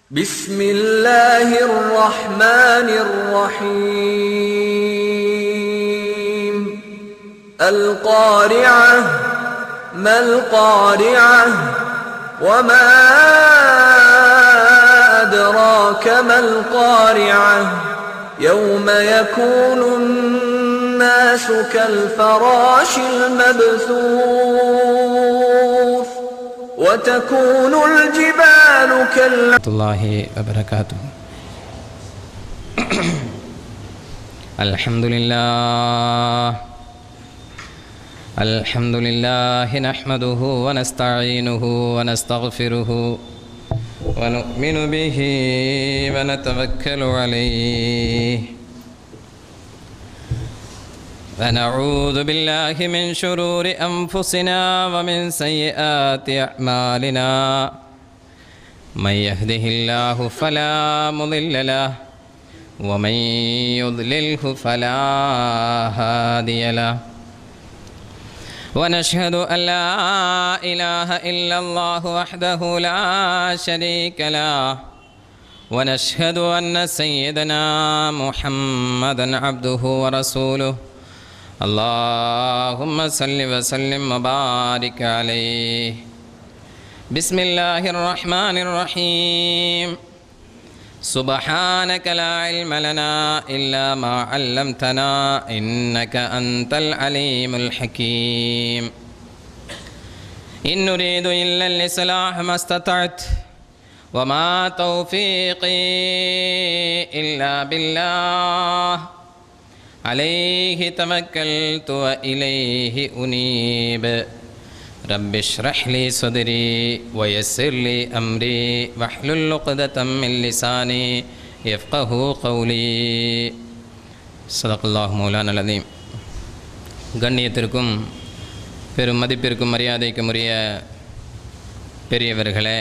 بسم الله الرحمن الرحيم القارعة ما القارعة وما أدراك ما القارعة يوم يكون الناس كالفراش المبثوث وتكون الجبال كالعهن ورحمة الله وبركاته الحمد لله الحمد لله نحمده ونستعينه ونستغفره ونؤمن به ونتوكل عليه ونعوذ بالله من شرور أنفسنا ومن سيئات أعمالنا من يهده الله فلا مضل له ومن يضلله فلا هادي له ونشهد أن لا إله إلا الله وحده لا شريك له ونشهد أن سيدنا محمدا عبده ورسوله اللهم صل وسلم وبارك عليه بسم الله الرحمن الرحيم سبحانك لا علم لنا إلا ما علمتنا إنك أنت العليم الحكيم إن نريد إلا الإصلاح ما استطعت وما توفيقي إلا بالله عليه توكلت وإليه أنيب رب اشرح لي صدري ويسر لي أمري واحلل عقدة من لساني يفقه قولي صدق الله مولانا العظيم கண்ணியத்திற்கும் பெரும் மதிப்பிற்கும் மரியாதைக்கும் உரிய பெரியவர்களே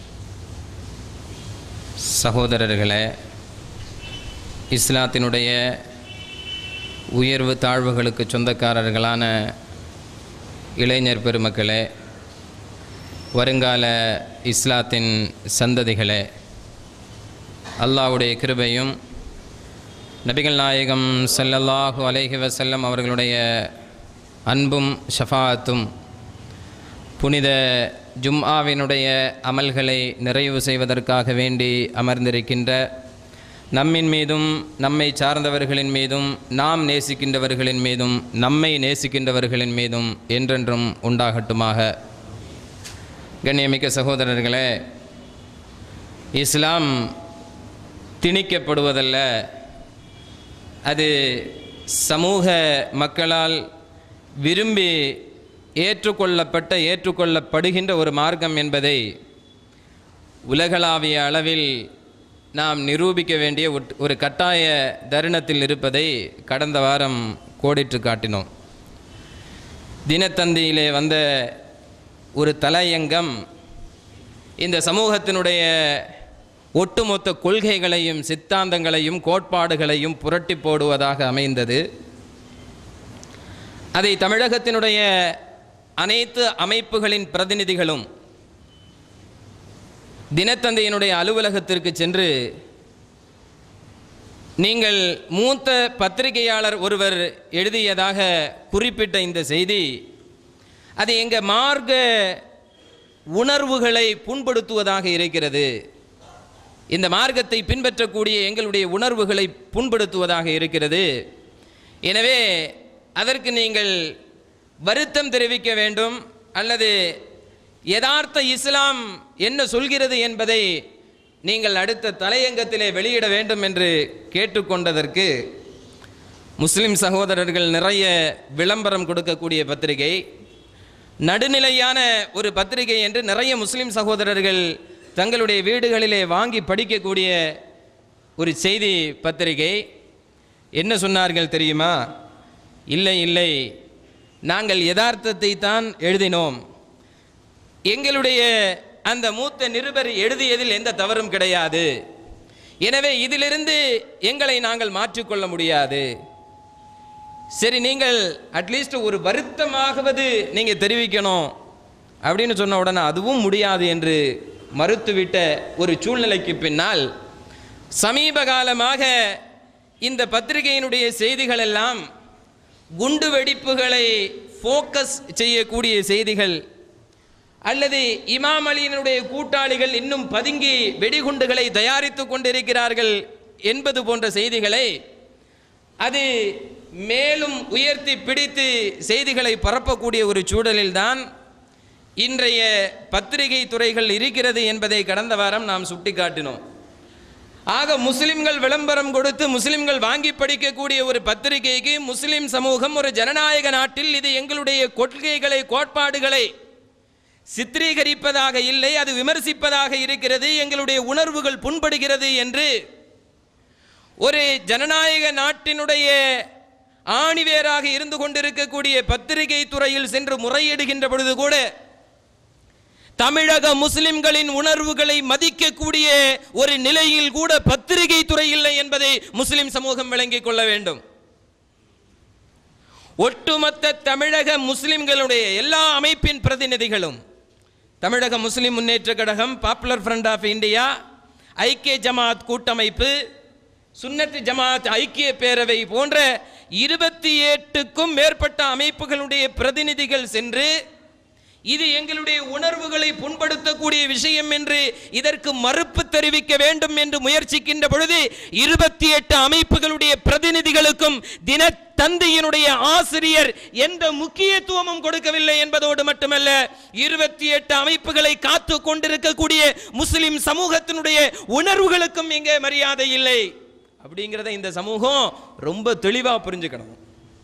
சகோதரர்களே இஸ்லாத்தினுடைய உயர்வு தாழ்வுகளுக்கு சொந்தக்காரர்களான இளைஞர் பெருமக்களே வருங்கால இஸ்லாத்தின் சந்ததிகளே அல்லாஹ்வுடைய கிருபையும் நபிகள் நாயகம் ஸல்லல்லாஹு அலைஹி வஸல்லம் அவர்களுடைய அன்பும் ஷஃபாத்தும் புனித ஜும்ஆவினுடைய அமல்களை நிறைவு செய்வதற்காக வேண்டி அமர்ந்திருக்கின்ற நம்மின் மீதும் நம்மை சார்ந்தவர்களின் மீதும் நாம் நேசிக்கின்றவர்களின் மீதும் நம்மை நேசிக்கின்றவர்களின் மீதும் என்றென்றும் உண்டாகட்டுமாக கண்ணியமிக்க சகோதரர்களே இஸ்லாம் திணிக்கப்படுவதல்ல அது சமூக மக்களால் விரும்பி ஏற்றுக்கொள்ளப்பட்ட ஏற்றுக்கொள்ளப்படுகின்ற ஒரு மார்க்கம் என்பதை உலகளாவிய அளவில் நாம் நிரூபிக்க வேண்டிய ஒட்- ஒரு கட்டாய தருணத்தில் இருப்பதை கடந்த வாரம் கோடிட்டு காட்டினோம் தினத்தந்தியிலே வந்த ஒரு தலையங்கம் இந்த சமூகத்தினுடைய ஒட்டுமொத்த கொள்கைகளையும் சித்தாந்தங்களையும் கோட்பாடுகளையும் புரட்டி போடுவதாக அமைந்தது அதை தமிழகத்தினுடைய அனைத்து அமைப்புகளின் பிரதிநிதிகளும் தினத்தந்தையினுடைய அலுவலகத்திற்கு சென்று நீங்கள் மூத்த பத்திரிகையாளர் ஒருவர் எழுதியதாக குறிப்பிட்ட இந்த செய்தி அது எங்கள் மார்க்க உணர்வுகளை புண்படுத்துவதாக இருக்கிறது இந்த மார்க்கத்தை பின்பற்றக்கூடிய எங்களுடைய உணர்வுகளை புண்படுத்துவதாக இருக்கிறது எனவே அதற்கு நீங்கள் வருத்தம் தெரிவிக்க வேண்டும் அல்லது யதார்த்த இஸ்லாம் என்ன சொல்கிறது என்பதை நீங்கள் அடுத்த தலையங்கத்திலே வெளியிட வேண்டும் என்று கேட்டுக்கொண்டதற்கு முஸ்லிம் சகோதரர்கள் நிறைய விளம்பரம் கொடுக்கக்கூடிய பத்திரிகை நடுநிலையான ஒரு பத்திரிகை என்று நிறைய முஸ்லிம் சகோதரர்கள் தங்களுடைய வீடுகளிலே வாங்கி படிக்கக்கூடிய ஒரு செய்தி பத்திரிகை என்ன சொன்னார்கள் தெரியுமா இல்லை இல்லை நாங்கள் யதார்த்தத்தை தான் எழுதினோம் எங்களுடைய அந்த மூத்த நிருபர் எழுதியதில் எந்த தவறும் கிடையாது எனவே இதிலிருந்து எங்களை நாங்கள் மாற்றிக்கொள்ள முடியாது சரி நீங்கள் அட்லீஸ்ட் ஒரு வருத்தமாகவது நீங்கள் தெரிவிக்கணும் அப்படின்னு சொன்ன உடனே அதுவும் முடியாது என்று மறுத்துவிட்ட ஒரு சூழ்நிலைக்கு பின்னால் சமீப காலமாக இந்த பத்திரிகையினுடைய செய்திகள் எல்லாம் குண்டு வெடிப்புகளை ஃபோக்கஸ் செய்யக்கூடிய செய்திகள் அல்லது இமாம் அலியினுடைய கூட்டாளிகள் இன்னும் பதுங்கி வெடிகுண்டுகளை தயாரித்து கொண்டிருக்கிறார்கள் என்பது போன்ற செய்திகளை அது மேலும் உயர்த்தி பிடித்து செய்திகளை பரப்பக்கூடிய ஒரு சூழலில்தான் இன்றைய பத்திரிகை துறைகள் இருக்கிறது என்பதை கடந்த வாரம் நாம் சுட்டிக்காட்டினோம் ஆக முஸ்லிம்கள் விளம்பரம் கொடுத்து முஸ்லிம்கள் வாங்கி படிக்கக்கூடிய ஒரு பத்திரிகைக்கு முஸ்லிம் சமூகம் ஒரு ஜனநாயக நாட்டில் இது எங்களுடைய கொள்கைகளை கோட்பாடுகளை சித்திரீகரிப்பதாக இல்லை அது விமர்சிப்பதாக இருக்கிறது எங்களுடைய உணர்வுகள் புண்படுகிறது என்று ஒரு ஜனநாயக நாட்டினுடைய ஆணிவேராக இருந்து கொண்டிருக்கக்கூடிய பத்திரிகை துறையில் சென்று முறையிடுகின்ற பொழுது கூட தமிழக முஸ்லிம்களின் உணர்வுகளை மதிக்கக்கூடிய ஒரு நிலையில் கூட பத்திரிகை துறை இல்லை என்பதை முஸ்லிம் சமூகம் விளங்கிக் கொள்ள வேண்டும் ஒட்டுமொத்த தமிழக முஸ்லிம்களுடைய எல்லா அமைப்பின் பிரதிநிதிகளும் Tamizhaga Muslim Munnetra Kazhagam Popular Front of India Aikkiya Jamath கூட்டமைப்பு சுன்னத்து ஜமாத் ஐக்கிய பேரவை போன்ற இருபத்தி எட்டுக்கும் மேற்பட்ட அமைப்புகளுடைய பிரதிநிதிகள் சென்று இது எங்களுடைய உணர்வுகளை புண்படுத்தக்கூடிய விஷயம் என்று இதற்கு மறுப்பு தெரிவிக்க வேண்டும் என்று முயற்சிக்கின்ற பொழுது இருபத்தி எட்டு அமைப்புகளுடைய பிரதிநிதிகளுக்கும் தினத்தந்தியினுடைய ஆசிரியர் எந்த முக்கியத்துவமும் கொடுக்கவில்லை என்பதோடு மட்டுமல்ல இருபத்தி எட்டு அமைப்புகளை காத்து கொண்டிருக்கக்கூடிய முஸ்லிம் சமூகத்தினுடைய உணர்வுகளுக்கும் இங்கே மரியாதை இல்லை அப்படிங்கிறத இந்த சமூகம் ரொம்ப தெளிவாக புரிஞ்சுக்கணும்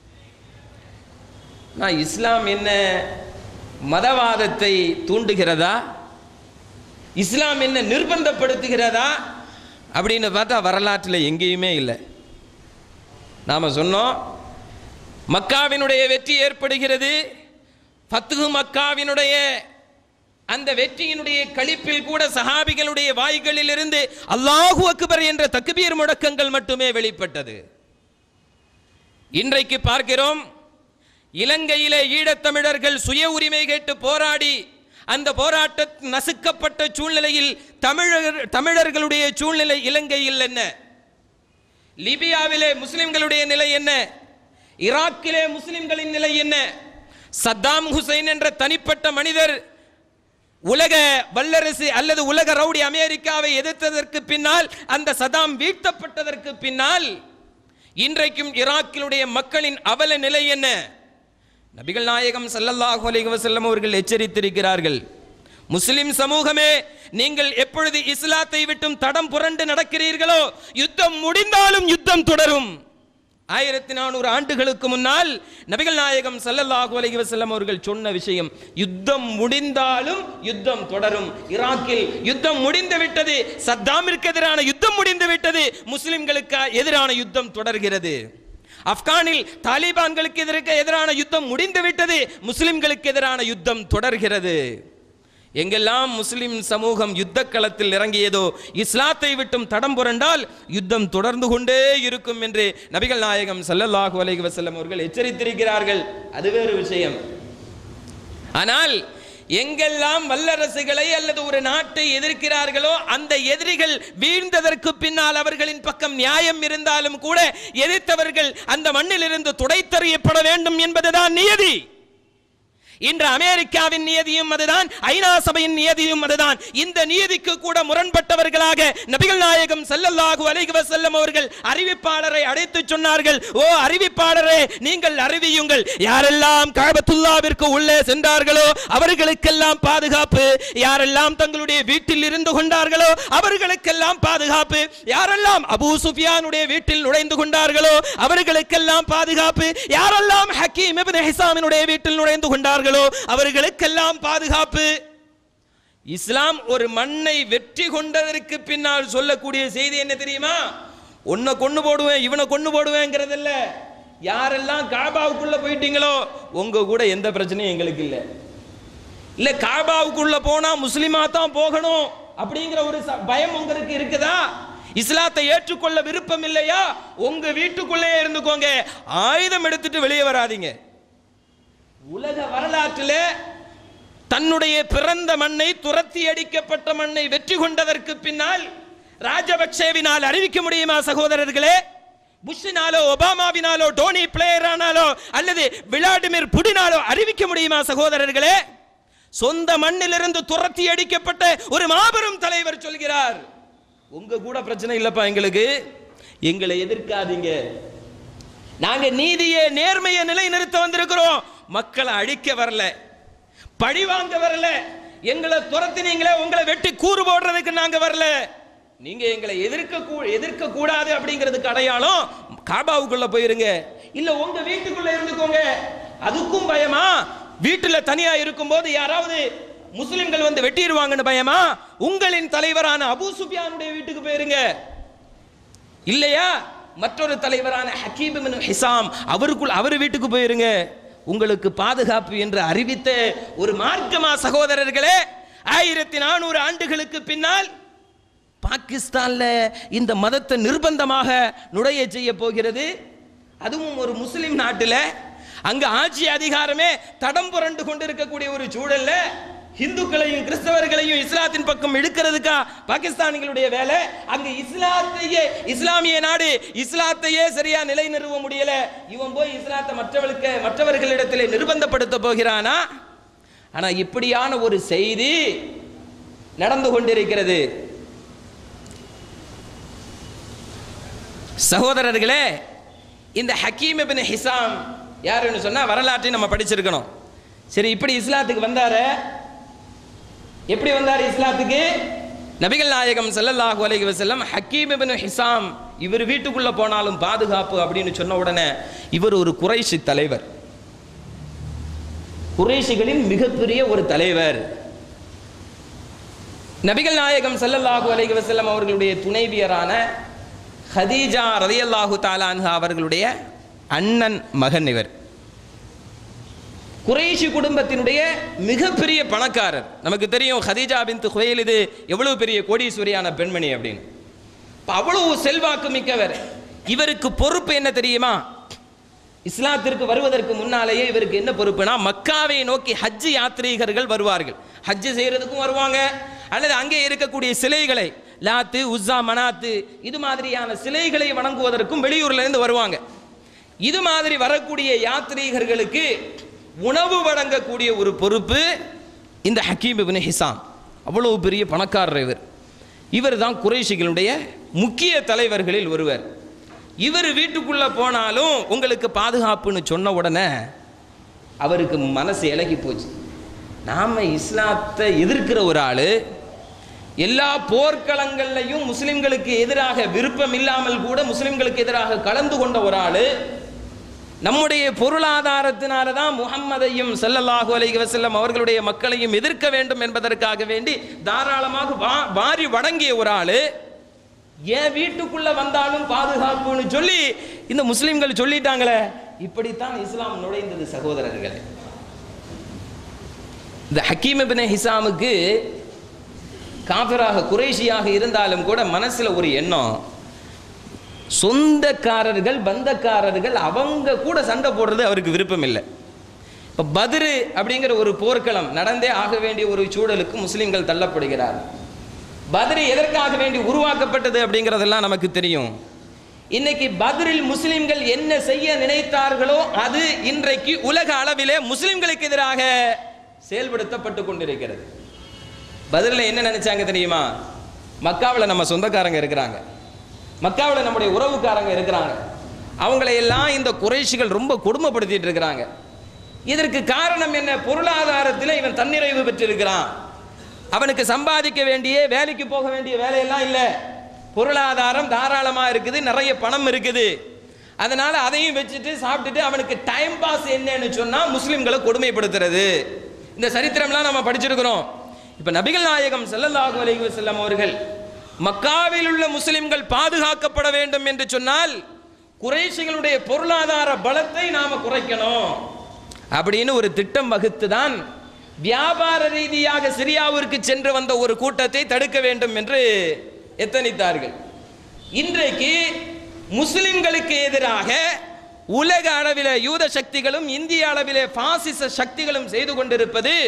நான் இஸ்லாம் என்ன மதவாதத்தை தூண்டுகிறதா இஸ்லாம் என்ன நிர்பந்தப்படுத்துகிறதா அப்படின்னு பார்த்தா வரலாற்றில் எங்கேயுமே இல்லை நாம் சொன்னோம் மக்காவினுடைய வெற்றி ஏற்படுகிறது ஃபத்துஹு மக்காவினுடைய அந்த வெற்றியினுடைய களிப்பில் கூட சஹாபிகளுடைய வாய்களிலிருந்து அல்லாஹு அக்பர் என்ற தக்பீர் முழக்கங்கள் மட்டுமே வெளிப்பட்டது இன்றைக்கு பார்க்கிறோம் இலங்கையிலே ஈழத்தமிழர்கள் சுய உரிமை கேட்டு போராடி அந்த போராட்ட நசுக்கப்பட்ட சூழ்நிலையில் தமிழர் தமிழர்களுடைய சூழ்நிலை இலங்கையில் என்ன லிபியாவிலே முஸ்லிம்களுடைய நிலை என்ன ஈராக்கிலே முஸ்லிம்களின் நிலை என்ன சத்தாம் ஹுசைன் என்ற தனிப்பட்ட மனிதர் உலக வல்லரசு அல்லது உலக ரவுடி அமெரிக்காவை எதிர்த்ததற்கு பின்னால் அந்த சதாம் வீழ்த்தப்பட்டதற்கு பின்னால் இன்றைக்கும் ஈராக்கிலுடைய மக்களின் அவல நிலை என்ன நபிகள் நாயகம் ஸல்லல்லாஹு அலைஹி வஸல்லம் அவர்கள் எச்சரித்திருக்கிறார்கள் முஸ்லிம் சமூகமே நீங்கள் எப்பொழுது இஸ்லாத்தை விட்டும் தடம் புரண்டு நடக்கிறீர்களோ யுத்தம் முடிந்தாலும் யுத்தம் தொடரும் ஆயிரத்தி நானூறு ஆண்டுகளுக்கு முன்னால் நபிகள் நாயகம் ஸல்லல்லாஹு அலைஹி வஸல்லம் அவர்கள் சொன்ன விஷயம் யுத்தம் முடிந்தாலும் யுத்தம் தொடரும் ஈராக்கில் யுத்தம் முடிந்து விட்டது சத்தாமிற்கு எதிரான யுத்தம் முடிந்து விட்டது முஸ்லிம்களுக்கு எதிரான யுத்தம் தொடர்கிறது ஆப்கானில் தாலிபான்களுக்கு எதிர்க்க எதிரான யுத்தம் முடிந்து விட்டது முஸ்லிம்களுக்கு எதிரான யுத்தம் தொடர்கிறது எங்கெல்லாம் முஸ்லிம் சமூகம் யுத்த களத்தில் இறங்கியதோ இஸ்லாத்தை விட்டும் தடம் புரண்டால் யுத்தம் தொடர்ந்து கொண்டே இருக்கும் என்று நபிகள் நாயகம் ஸல்லல்லாஹு அலைஹி வஸல்லம் அவர்கள் எச்சரித்திருக்கிறார்கள் அது வேறு விஷயம் ஆனால் எங்கெல்லாம் வல்லரசுகளை அல்லது ஒரு நாட்டை எதிர்க்கிறார்களோ அந்த எதிரிகள் வீழ்ந்ததற்கு பின்னால் அவர்களின் பக்கம் நியாயம் இருந்தாலும் கூட எதிர்த்தவர்கள் அந்த மண்ணிலிருந்து துடைத்தறியப்பட வேண்டும் என்பதுதான் நியதி இன்று அமெரிக்காவின் நியதியும் அதுதான் ஐநா சபையின் நியதியும் அதுதான் இந்த நியதிக்கு கூட முரண்பட்டவர்களாக நபிகள் நாயகம் ஸல்லல்லாஹு அலைஹி வஸல்லம் அவர்கள் அறிவிப்பாளரை அழைத்து சொன்னார்கள் ஓ அறிவிப்பாளரே நீங்கள் அறிவியுங்கள் யாரெல்லாம் கஅபத்துல்லாவிற்கு உள்ளே சென்றார்களோ அவர்களுக்கெல்லாம் பாதுகாப்பு யாரெல்லாம் தங்களுடைய வீட்டில் இருந்து கொண்டார்களோ அவர்களுக்கெல்லாம் பாதுகாப்பு யாரெல்லாம் அபூ சுஃபியானுடைய வீட்டில் நுழைந்து கொண்டார்களோ அவர்களுக்கெல்லாம் பாதுகாப்பு யாரெல்லாம் ஹக்கீம் இப்னு ஹிசாமினுடைய வீட்டில் நுழைந்து கொண்டார்களோ அவர்களுக்கெல்லாம் பாதுகாப்பு இஸ்லாம் ஒரு மண்ணை வெற்றி கொண்டதற்கு பின்னால் சொல்லக்கூடிய செய்தி என்ன தெரியுமா உன்னை கொண்டு போடுவேன் இவனை கொண்டு போடுவேங்கிறதில்ல யாரெல்லாம் காபாவுக்குள்ள போயிட்டீங்களோ உங்க கூட எந்த பிரச்சனையும் எங்களுக்கு இல்லை இல்ல காபாவுக்குள்ள போனா முஸ்லிமா தான் போகணும் அப்படிங்கிற ஒரு ச- பயம் உங்களுக்கு இருக்குதா இஸ்லாத்தை ஏற்றுக்கொள்ள விருப்பம் இல்லையா உங்க வீட்டுக்குள்ளே இருந்துக்கோங்க ஆயுதம் எடுத்துட்டு வெளியே வராதீங்க உலக வரலாற்றில் தன்னுடைய பிறந்த மண்ணை துரத்தி அடிக்கப்பட்ட மண்ணை வெற்றி கொண்டதற்கு பின்னால் ராஜபக்சேவினால் அறிவிக்க முடியுமா சகோதரர்களே புஷ்னாலோ ஒபாமாவினாலோ டோனி பிளேயரானாலோ அல்லது விளாடிமிர் புடினாலோ அறிவிக்க முடியுமா சகோதரர்களே சொந்த மண்ணிலிருந்து துரத்தி அடிக்கப்பட்ட ஒரு மாபெரும் தலைவர் சொல்கிறார் உங்க கூட பிரச்சனை இல்லப்பா எங்களுக்கு எங்களை எதிர்க்காதீங்க நாங்க நீதியை நேர்மையை நிலைநிறுத்த வந்திருக்கிறோம் மக்களை அழிக்க வரல பழி வாங்க வரல எங்களை துரத்தினீங்களே உங்களை வெட்டி கூறு போடுறதுக்கு நாங்க வரல நீங்க எங்களை எதிர்க்க கூ- எதிர்க்க கூடாது அப்படிங்கிறதுக்கு அடையாளம் காபாவுக்குள்ள போயிருங்க இல்ல உங்க வீட்டுக்குள்ள இருந்துக்கோங்க அதுக்கும் பயமா வீட்டுல தனியா இருக்கும்போது யாராவது முஸ்லிம்கள் வந்து வெட்டிடுவாங்கன்னு பயமா உங்களின் தலைவரான அபூ சுஃபியானுடைய வீட்டுக்கு போயிருங்க இல்லையா மற்றொரு தலைவரான ஹக்கீம் இப்னு ஹிசாம் அவருக்குள் அவர் வீட்டுக்கு போயிருங்க உங்களுக்கு பாதுகாப்பு என்று அறிவித்த ஒரு மார்க்கமா சகோதரர்களே ஆயிரத்தி நானூறு ஆண்டுகளுக்கு பின்னால் பாகிஸ்தான்ல இந்த மதத்தை நிர்பந்தமாக நுழைய செய்ய போகிறது அதுவும் ஒரு முஸ்லிம் நாட்டில் அங்க ஆட்சி அதிகாரமே தடம் புரண்டு கொண்டிருக்கக்கூடிய ஒரு சூழல்ல இந்துக்களையும் கிறிஸ்தவர்களையும் இஸ்லாத்தின் பக்கம் இழுக்கிறதுக்கா பாகிஸ்தானிகளுடைய வேலை அங்க இஸ்லாத்தையே இஸ்லாமிய நாடு இஸ்லாத்தையே சரியா நிலை நிறுவ முடியல இவன் போய் இஸ்லாத்தை மற்றவர்களுக்கு மற்றவர்களிடத்திலே நிர்பந்தப்படுத்த போகிறானா ஆனா இப்படியான ஒரு செய்தி நடந்து கொண்டிருக்கிறது சகோதரர்களே இந்த ஹக்கீம் இப்னு ஹிசாம் யாருன்னு சொன்னா வரலாற்றை நம்ம படிச்சிருக்கணும் சரி இப்படி இஸ்லாத்துக்கு வந்தாரு எப்படி வந்தார் இஸ்லாத்துக்கு நபிகள் நாயகம் ஸல்லல்லாஹு அலைஹி வஸல்லம் ஹக்கீம் இப்னு ஹிசாம் இவர் வீட்டுக்குள்ள போனாலும் பாதுகாப்பு அப்படின்னு சொன்ன உடனே இவர் ஒரு குறைஷி தலைவர் குறைஷிகளின் மிகப்பெரிய ஒரு தலைவர் நபிகள் நாயகம் ஸல்லல்லாஹு அலைஹி வஸல்லம் அவர்களுடைய துணைவியரான ஹதீஜா ரலியல்லாஹு தாலான்ஹா அவர்களுடைய அண்ணன் மகன் இவர் குறைஷி குடும்பத்தினுடைய மிகப்பெரிய பணக்காரர் நமக்கு தெரியும் ஹதீஜா பின் இது எவ்வளவு பெரிய கோடீஸ்வரியான பெண்மணி அப்படின்னு இப்ப அவ்வளவு செல்வாக்கு மிக்கவர் இவருக்கு பொறுப்பு என்ன தெரியுமா இஸ்லாத்திற்கு வருவதற்கு முன்னாலேயே இவருக்கு என்ன பொறுப்புனா மக்காவை நோக்கி ஹஜ் யாத்ரீகர்கள் வருவார்கள் ஹஜ் செய்யறதுக்கும் வருவாங்க அல்லது அங்கே இருக்கக்கூடிய சிலைகளை லாத்து உஸ்ஸா மனாத்து இது மாதிரியான சிலைகளை வணங்குவதற்கும் வெளியூர்ல இருந்து வருவாங்க இது மாதிரி வரக்கூடிய யாத்ரீகர்களுக்கு உணவு வழங்கக்கூடிய ஒரு பொறுப்பு இந்த ஹக்கீம் இப்னு ஹிசாம் அவ்வளவு பெரிய பணக்காரர் இவர் இவர் தான் குறைஷிகளுடைய முக்கிய தலைவர்களில் ஒருவர் இவர் வீட்டுக்குள்ள போனாலும் உங்களுக்கு பாதுகாப்புன்னு சொன்ன உடனே அவருக்கு மனசு இலகி போச்சு நாம இஸ்லாத்தை எதிர்க்கிற ஒரு ஆளு எல்லா போர்க்களங்கள்லையும் முஸ்லிம்களுக்கு எதிராக விருப்பம் இல்லாமல் கூட முஸ்லிம்களுக்கு எதிராக கலந்து கொண்ட ஒரு ஆளு நம்முடைய பொருளாதாரத்தினால தான் முகம்மதையும் ஸல்லல்லாஹு அலைஹி வஸல்லம் அவர்களுடைய மக்களையும் எதிர்க்க வேண்டும் என்பதற்காக வேண்டி தாராளமாக வா- வாரி வழங்கிய ஒரு ஆளு என் வீட்டுக்குள்ள வந்தாலும் பாதுகாப்புன்னு சொல்லி இந்த முஸ்லிம்கள் சொல்லிட்டாங்களே இப்படித்தான் இஸ்லாம் நுழைந்தது சகோதரர்களே இந்த ஹக்கீம் இப்னு ஹிசாமுக்கு காபிராக குறைஷியாக இருந்தாலும் கூட மனசுல ஒரு எண்ணம் சொந்தக்காரர்கள் பந்தக்காரர்கள் அவங்க கூட சண்டை போடுறது அவருக்கு விருப்பம் இல்லை இப்போ பத்ரு அப்படிங்கிற ஒரு போர்க்களம் நடந்தே ஆக வேண்டிய ஒரு சூழலுக்கு முஸ்லிம்கள் தள்ளப்படுகிறார் பத்ரு எதற்காக வேண்டி உருவாக்கப்பட்டது அப்படிங்கிறதெல்லாம் நமக்கு தெரியும் இன்னைக்கு பத்ரில் முஸ்லிம்கள் என்ன செய்ய நினைத்தார்களோ அது இன்றைக்கு உலக அளவிலே முஸ்லிம்களுக்கு எதிராக செயல்படுத்தப்பட்டு கொண்டிருக்கிறது பதிலில் என்ன நினைச்சாங்க தெரியுமா மக்காவில் நம்ம சொந்தக்காரங்க இருக்கிறாங்க மக்காவில் நம்முடைய உறவுக்காரங்க இருக்கிறாங்க அவங்களை எல்லாம் இந்த குறைஷிகள் ரொம்ப கொடுமைப்படுத்திட்டு இருக்கிறாங்க இதற்கு காரணம் என்ன பொருளாதாரத்தில் இவன் தன்னிறைவு பெற்றிருக்கிறான் அவனுக்கு சம்பாதிக்க வேண்டிய வேலைக்கு போக வேண்டிய வேலையெல்லாம் இல்லை பொருளாதாரம் தாராளமாக இருக்குது நிறைய பணம் இருக்குது அதனால அதையும் வச்சுட்டு சாப்பிட்டுட்டு அவனுக்கு டைம் பாஸ் என்னன்னு சொன்னா முஸ்லிம்களை கொடுமைப்படுத்துறது இந்த சரித்திரம்லாம் நம்ம படிச்சிருக்கிறோம் இப்ப நபிகள் நாயகம் ஸல்லல்லாஹு அலைஹி வஸல்லம் அவர்கள் மக்காவில் உள்ள முஸ்லிம்கள் பாதுகாக்கப்பட வேண்டும் என்று சொன்னால் குறைஷிகளுடைய பொருளாதார பலத்தை நாம குறைக்கணும் அப்படின்னு ஒரு திட்டம் வகுத்து தான் வியாபார ரீதியாக சிரியாவிற்கு சென்று வந்த ஒரு கூட்டத்தை தடுக்க வேண்டும் என்று எத்தனித்தார்கள் இன்றைக்கு முஸ்லிம்களுக்கு எதிராக உலக அளவிலே யூத சக்திகளும் இந்திய அளவிலே பாசிச சக்திகளும் செய்து கொண்டிருப்பது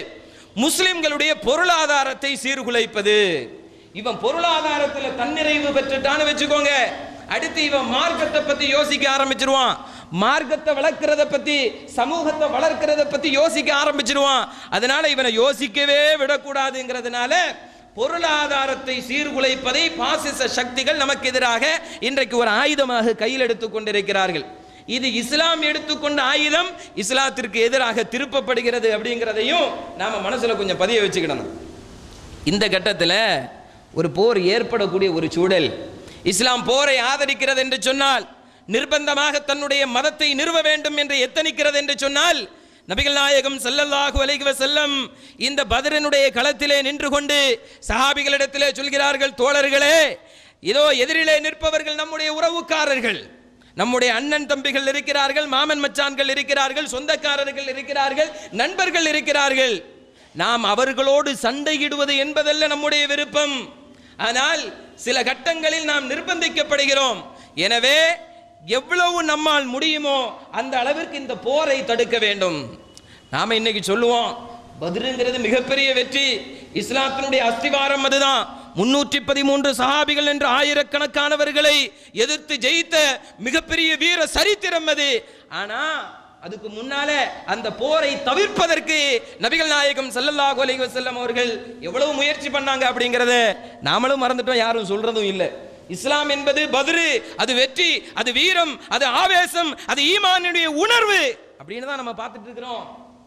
முஸ்லிம்களுடைய பொருளாதாரத்தை சீர்குலைப்பது இவன் பொருளாதாரத்தில் தன்னிறைவு பெற்றுட்டான்னு வச்சுக்கோங்க அடுத்து இவன் மார்க்கத்தை பத்தி யோசிக்க ஆரம்பிச்சிருவான் மார்க்கத்தை வளர்க்கறத பத்தி சமூகத்தை வளர்க்கறத பத்தி யோசிக்க ஆரம்பிச்சிருவான் அதனால இவனை யோசிக்கவே விடக்கூடாதுங்கிறதுனால பொருளாதாரத்தை சீர்குலைப்பதை பாசிச சக்திகள் நமக்கு எதிராக இன்றைக்கு ஒரு ஆயுதமாக கையில் எடுத்துக் கொண்டிருக்கிறார்கள் இது இஸ்லாம் எடுத்துக்கொண்ட ஆயுதம் இஸ்லாத்திற்கு எதிராக திருப்பப்படுகிறது அப்படிங்கிறதையும் நாம மனசுல கொஞ்சம் பதிய வச்சுக்கிடணும் இந்த கட்டத்தில் ஒரு போர் ஏற்படக்கூடிய ஒரு சூழல் இஸ்லாம் போரை ஆதரிக்கிறது என்று சொன்னால் நிர்பந்தமாக தன்னுடைய மதத்தை நிறுவ வேண்டும் என்று எத்தனிக்கிறது என்று சொன்னால் நபிகள் நாயகம் ஸல்லல்லாஹு அலைஹி வஸல்லம் இந்த பத்ரனுடைய களத்திலே நின்று கொண்டு சஹாபிகளிடத்திலே சொல்கிறார்கள் தோழர்களே இதோ எதிரிலே நிற்பவர்கள் நம்முடைய உறவுக்காரர்கள் நம்முடைய அண்ணன் தம்பிகள் இருக்கிறார்கள் மாமன் மச்சான்கள் இருக்கிறார்கள் சொந்தக்காரர்கள் இருக்கிறார்கள் நண்பர்கள் இருக்கிறார்கள் நாம் அவர்களோடு சண்டையிடுவது என்பதல்ல நம்முடைய விருப்பம் ஆனால் சில கட்டங்களில் நாம் நிர்பந்திக்கப்படுகிறோம் எனவே எவ்வளவு நம்மால் முடியுமோ அந்த அளவிற்கு இந்த போரை தடுக்க வேண்டும் நாம இன்னைக்கு சொல்லுவோம் பத்ருங்கிறது மிகப்பெரிய வெற்றி இஸ்லாத்தினுடைய அஸ்திவாரம் அதுதான் முன்னூற்றி பதிமூன்று சஹாபிகள் என்ற ஆயிரக்கணக்கானவர்களை எதிர்த்து ஜெயித்த மிகப்பெரிய வீர சரித்திரம் அது ஆனா அதுக்கு முன்னால அந்த போரை தவிர்ப்பதற்கு நபிகள் நாயகம் ஸல்லல்லாஹு அலைஹி வஸல்லம் அவர்கள் எவ்வளவு முயற்சி பண்ணாங்க அப்படிங்கறத நாமளும் மறந்துட்டோம் யாரும் சொல்றதும் இல்லை இஸ்லாம் என்பது பத்ரு அது வெற்றி அது வீரம் அது ஆவேசம் அது ஈமானுடைய உணர்வு அப்படின்னு தான் நம்ம பார்த்துட்டு இருக்கிறோம்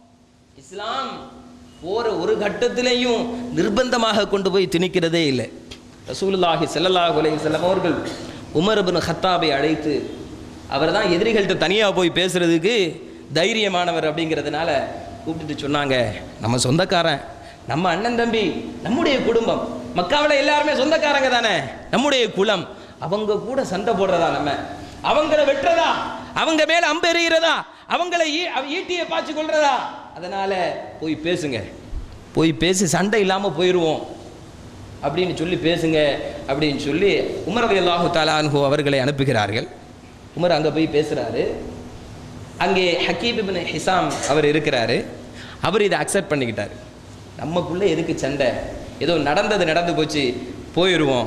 இஸ்லாம் போற ஒரு கட்டத்திலையும் நிர்பந்தமாக கொண்டு போய் திணிக்கிறதே இல்லை ரசூலுல்லாஹி ஸல்லல்லாஹு அலைஹி வஸல்லம் அவர்கள் உமர் இப்னு ஹத்தாபை அழைத்து அவர் தான் எதிரிகள்கிட்ட தனியாக போய் பேசுறதுக்கு தைரியமானவர் அப்படிங்கிறதுனால கூப்பிட்டுட்டு சொன்னாங்க நம்ம சொந்தக்காரன் நம்ம அண்ணன் தம்பி நம்முடைய குடும்பம் மக்காவில் எல்லாருமே சொந்தக்காரங்க தானே நம்முடைய குலம் அவங்க கூட சண்டை போடுறதா நம்ம அவங்கள வெட்டுறதா அவங்க மேல அம்பு எறிகிறதா அவங்கள ஈ- அவ ஈட்டியை பாய்ச்சி கொள்றதா அதனால போய் பேசுங்க போய் பேசி சண்டை இல்லாம போயிடுவோம் அப்படின்னு சொல்லி பேசுங்க அப்படின்னு சொல்லி உமர் அலி அல்லாஹு தாலான்ஹு அவர்களை அனுப்புகிறார்கள் உமர் அங்கே போய் பேசுகிறாரு அங்கே ஹக்கீப் இப்னு ஹிசாம் அவர் இருக்கிறாரு அவர் இதை அக்செப்ட் பண்ணிக்கிட்டார் நமக்குள்ளே எதுக்கு சண்டை ஏதோ நடந்தது நடந்து போச்சு போயிடுவோம்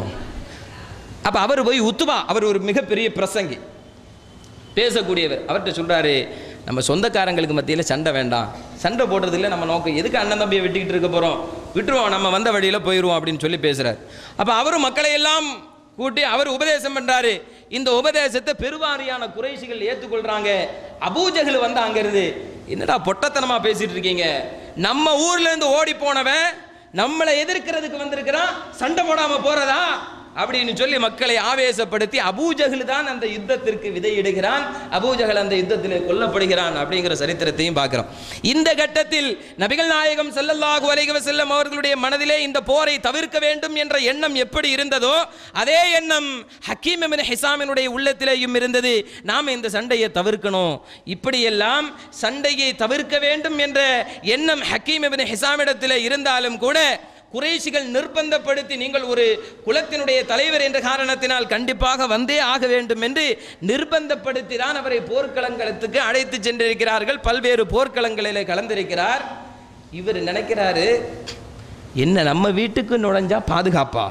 அப்போ அவர் போய் உத்துபா அவர் ஒரு மிகப்பெரிய பிரசங்கி பேசக்கூடியவர் அவர்கிட்ட சொல்றாரு நம்ம சொந்தக்காரங்களுக்கு மத்தியில் சண்டை வேண்டாம் சண்டை போடுறதில்ல நம்ம நோக்கம் எதுக்கு அண்ணன் தம்பியை வெட்டிக்கிட்டு இருக்க போகிறோம் விட்டுருவோம் நம்ம வந்த வழியில் போயிடுவோம் அப்படின்னு சொல்லி பேசுறாரு அப்போ அவரும் மக்களை எல்லாம் கூட்டி அவர் உபதேசம் பண்றாரு இந்த உபதேசத்தை பெருவாரியான குறைசிகள் ஏற்றுக்கொள்றாங்க அபூஜகள் வந்து அங்கிருந்து என்னடா பொட்டத்தனமா பேசிட்டு இருக்கீங்க நம்ம ஊர்ல இருந்து ஓடி போனவன் நம்மளை எதிர்க்கிறதுக்கு வந்திருக்கிறான் சண்டை போடாம போறதா அப்படின்னு சொல்லி மக்களை ஆவேசப்படுத்தி அபூஜகல் தான் அந்த யுத்தத்திற்கு விதையிடுகிறான் அபூஜகல் அந்த யுத்தத்தில் கொல்லப்படுகிறான் அப்படிங்கிற சரித்திரத்தையும் பார்க்கிறோம் இந்த கட்டத்தில் நபிகள் நாயகம் ஸல்லல்லாஹு அலைஹி வஸல்லம் அவர்களுடைய மனதிலே இந்த போரை தவிர்க்க வேண்டும் என்ற எண்ணம் எப்படி இருந்ததோ அதே எண்ணம் ஹக்கீம் இப்னு ஹிசாமினுடைய உள்ளத்திலேயும் இருந்தது நாம் இந்த சண்டையை தவிர்க்கணும் இப்படியெல்லாம் சண்டையை தவிர்க்க வேண்டும் என்ற எண்ணம் ஹக்கீம் இப்னு ஹிசாமிடத்தில் இருந்தாலும் கூட குறைஷிகள் நிர்பந்தப்படுத்தி நீங்கள் ஒரு குலத்தினுடைய தலைவர் என்ற காரணத்தினால் கண்டிப்பாக வந்தே ஆக வேண்டும் என்று நிர்பந்தப்படுத்தி தான் அவரை போர்க்களங்களுக்கு அழைத்து சென்றிருக்கிறார்கள் பல்வேறு போர்க்களங்களிலே கலந்திருக்கிறார் இவர் நினைக்கிறாரு என்ன நம்ம வீட்டுக்கு நுழைஞ்சா பாதுகாப்பா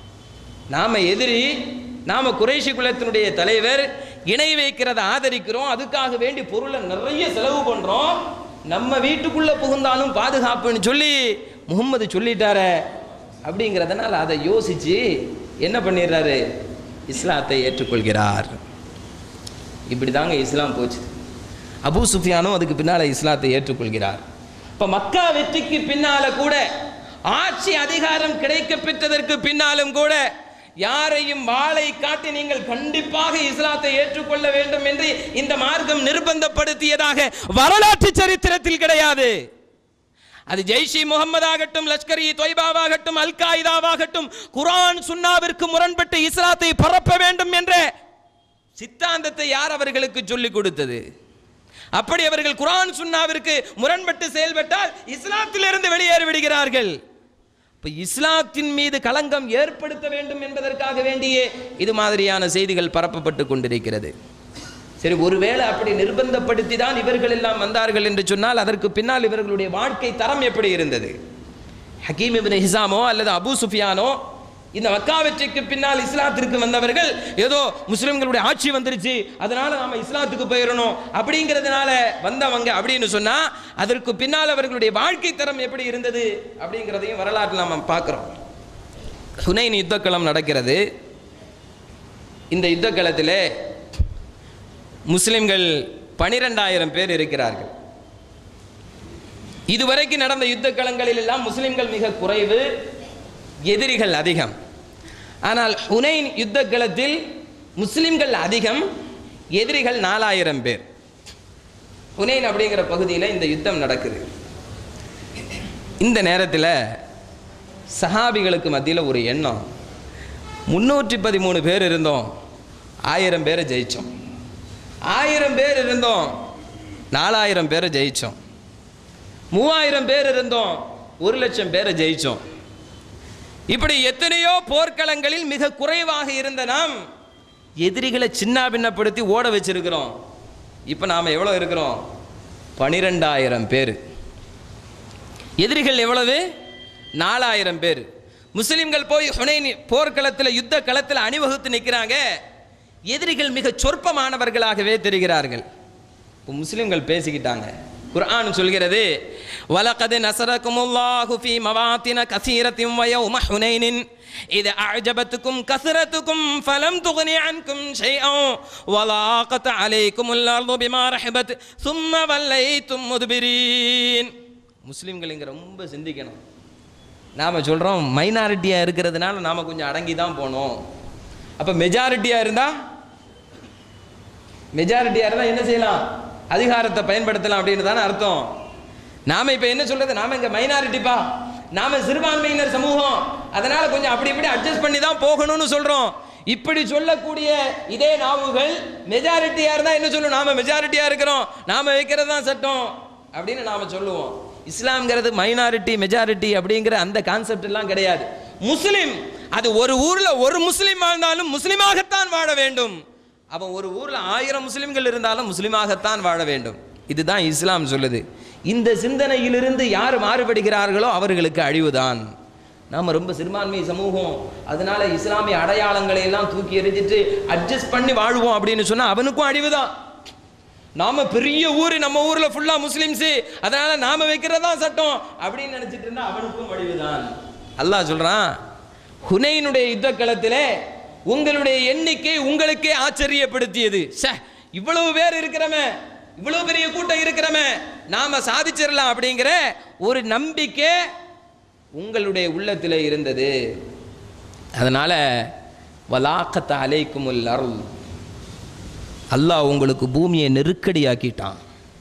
நாம எதிரி நாம குறைஷி குலத்தினுடைய தலைவர் இணை வைக்கிறத ஆதரிக்கிறோம் அதுக்காக வேண்டி பொருளை நிறைய செலவு பண்றோம் நம்ம வீட்டுக்குள்ள புகுந்தாலும் பாதுகாப்புன்னு சொல்லி முகம்மது சொல்லிட்டாரே அப்படிங்கிறதுனால அதை யோசிச்சு என்ன பண்ணிடுறாரு இஸ்லாத்தை ஏற்றுக்கொள்கிறார் இப்படி தாங்க இஸ்லாம் போச்சு அபூ சுஃபியானும் அதுக்கு பின்னால இஸ்லாத்தை ஏற்றுக்கொள்கிறார் இப்ப மக்கா வெற்றிக்கு பின்னால கூட ஆட்சி அதிகாரம் கிடைக்க பெற்றதற்கு பின்னாலும் கூட யாரையும் வாளை காட்டி நீங்கள் கண்டிப்பாக இஸ்லாத்தை ஏற்றுக்கொள்ள வேண்டும் என்று இந்த மார்க்கம் நிர்பந்தப்படுத்தியதாக வரலாற்று சரித்திரத்தில் கிடையாது அது ஜெய்ஷி முகமது ஆகட்டும் லஷ்கர் இ தொய்பாவாகட்டும் அல் காயிதாவாகட்டும் குரான் சுன்னாவிற்கு முரண்பட்டு இஸ்லாத்தை பரப்ப வேண்டும் என்ற சித்தாந்தத்தை யார் அவர்களுக்கு சொல்லிக் கொடுத்தது அப்படி அவர்கள் குரான் சுன்னாவிற்கு முரண்பட்டு செயல்பட்டால் இஸ்லாத்திலிருந்து வெளியேறி விடுகிறார்கள் இப்ப இஸ்லாத்தின் மீது களங்கம் ஏற்படுத்த வேண்டும் என்பதற்காக வேண்டியே இது மாதிரியான செய்திகள் பரப்பப்பட்டு கொண்டிருக்கிறது சரி ஒருவேளை அப்படி நிர்பந்தப்படுத்தி தான் இவர்கள் எல்லாம் வந்தார்கள் என்று சொன்னால் அதற்கு பின்னால் இவர்களுடைய வாழ்க்கை தரம் எப்படி இருந்தது ஹக்கீம் இப்னு ஹிசாமோ அல்லது அபூ சுஃபியானோ இந்த மக்கா வெற்றிக்கு பின்னால் இஸ்லாத்திற்கு வந்தவர்கள் ஏதோ முஸ்லிம்களுடைய ஆட்சி வந்துருச்சு அதனால நாம இஸ்லாத்துக்கு போயிடணும் அப்படிங்கிறதுனால வந்தவங்க அப்படின்னு சொன்னா அதற்கு பின்னால் அவர்களுடைய வாழ்க்கை தரம் எப்படி இருந்தது அப்படிங்கிறதையும் வரலாற்றில் நாம பார்க்குறோம் ஹுனைன் யுத்தக்களம் நடக்கிறது இந்த யுத்தக்களத்திலே முஸ்லிம்கள் பனிரெண்டாயிரம் பேர் இருக்கிறார்கள் இதுவரைக்கும் நடந்த யுத்த களங்களில் எல்லாம் முஸ்லிம்கள் மிக குறைவு எதிரிகள் அதிகம் ஆனால் ஹுனைன் யுத்த களத்தில் முஸ்லிம்கள் அதிகம் எதிரிகள் நாலாயிரம் பேர் ஹுனைன் அப்படிங்கிற பகுதியில் இந்த யுத்தம் நடக்குது இந்த நேரத்தில் சஹாபிகளுக்கு மத்தியில் ஒரு எண்ணம் முன்னூற்றி பதிமூணு பேர் இருந்தோம் ஆயிரம் பேரை ஜெயித்தோம் ஆயிரம் பேர் இருந்தோம் நாலாயிரம் பேரை ஜெயித்தோம் மூவாயிரம் பேர் இருந்தோம் ஒரு லட்சம் பேரை ஜெயிச்சோம் இப்படி எத்தனையோ போர்க்களங்களில் மிக குறைவாக இருந்த நாம் எதிரிகளை சின்ன பின்னப்படுத்தி ஓட வச்சிருக்கிறோம் இப்போ நாம் எவ்வளோ இருக்கிறோம் பனிரெண்டாயிரம் பேர் எதிரிகள் எவ்வளவு நாலாயிரம் பேர் முஸ்லிம்கள் போய் ஹுனைன் போர்க்களத்தில் யுத்த களத்தில் அணிவகுத்து நிற்கிறாங்க எதிரிகள் மிக சொற்பமானவர்களாகவே தெரிகிறார்கள் இப்போ முஸ்லிம்கள் பேசிக்கிட்டாங்க குர்ஆன் சொல்கிறது வலகது நசரகுமுல்லாஹு ஃபீ மவாத்தின கசீரத்தின் வயௌம ஹுனைனின் இது அஅஜபத்துக்கும் கசரத்துக்கும் ஃபலம் துக்னி அன்கும் ஷைஅன் வலாகத் அலைக்குமுல் அர்து பிமா ரஹபத் சும்ம வல்லைத்தும் முதுபிரீன் முஸ்லிம்கள் இங்கே ரொம்ப சிந்திக்கணும் நாம் சொல்கிறோம் மைனாரிட்டியாக இருக்கிறதுனால நாம் கொஞ்சம் அடங்கி தான் போனோம் அப்போ மெஜாரிட்டியாக இருந்தால் மெஜாரிட்டியாக இருந்தால் என்ன செய்யலாம் அதிகாரத்தை பயன்படுத்தலாம் அப்படின்னு தானே அர்த்தம் நாம இப்போ என்ன சொல்றது நாம இங்கே மைனாரிட்டிப்பா நாம சிறுபான்மையினர் சமூகம் அதனால கொஞ்சம் அப்படி இப்படி அட்ஜஸ்ட் பண்ணி தான் போகணும்னு சொல்றோம் இப்படி சொல்லக்கூடிய இதே நாவுகள் மெஜாரிட்டியா இருந்தா என்ன சொல்லும் நாம மெஜாரிட்டியா இருக்கிறோம் நாம வைக்கிறது தான் சட்டம் அப்படின்னு நாம சொல்லுவோம் இஸ்லாம்ங்கிறது மைனாரிட்டி மெஜாரிட்டி அப்படிங்கிற அந்த கான்செப்ட் எல்லாம் கிடையாது முஸ்லிம் அது ஒரு ஊர்ல ஒரு முஸ்லிம் வாழ்ந்தாலும் முஸ்லிமாகத்தான் வாழ வேண்டும் அவன் ஒரு ஊர்ல ஆயிரம் முஸ்லிம்கள் இருந்தாலும் முஸ்லிமாகத்தான் வாழ வேண்டும் இதுதான் இஸ்லாம் சொல்லுது இந்த சிந்தனையிலிருந்து யார் மாறுபடுகிறார்களோ அவர்களுக்கு அழிவுதான் நாம ரொம்ப சிறுபான்மை சமூகம் அதனால இஸ்லாமிய அடையாளங்களை எல்லாம் தூக்கி எறிஞ்சிட்டு அட்ஜஸ்ட் பண்ணி வாழ்வோம் அப்படின்னு சொன்னா அவனுக்கும் அழிவுதான் நாம பெரிய ஊரு நம்ம ஊர்ல ஃபுல்லா முஸ்லிம்ஸ் அதனால நாம வைக்கிறதா சட்டம் அப்படின்னு நினைச்சிட்டு இருந்தா அவனுக்கும் அழிவுதான் அல்லாஹ் சொல்றான் ஹுனைனுடைய யுத்த களத்திலே உங்களுடைய எண்ணிக்கை உங்களுக்கே ஆச்சரியப்படுத்தியது ச்சே இவ்வளவு பேர் இருக்கிறமே இவ்வளவு பெரிய கூட்டம் இருக்கிறமே நாம சாதிச்சிடலாம் அப்படிங்கிற ஒரு நம்பிக்கை உங்களுடைய உள்ளத்தில் இருந்தது அதனால வலாக்கத்த அலைக்குமுல் அருள் அல்லாஹ் உங்களுக்கு பூமியை நெருக்கடியாக்கிட்டான்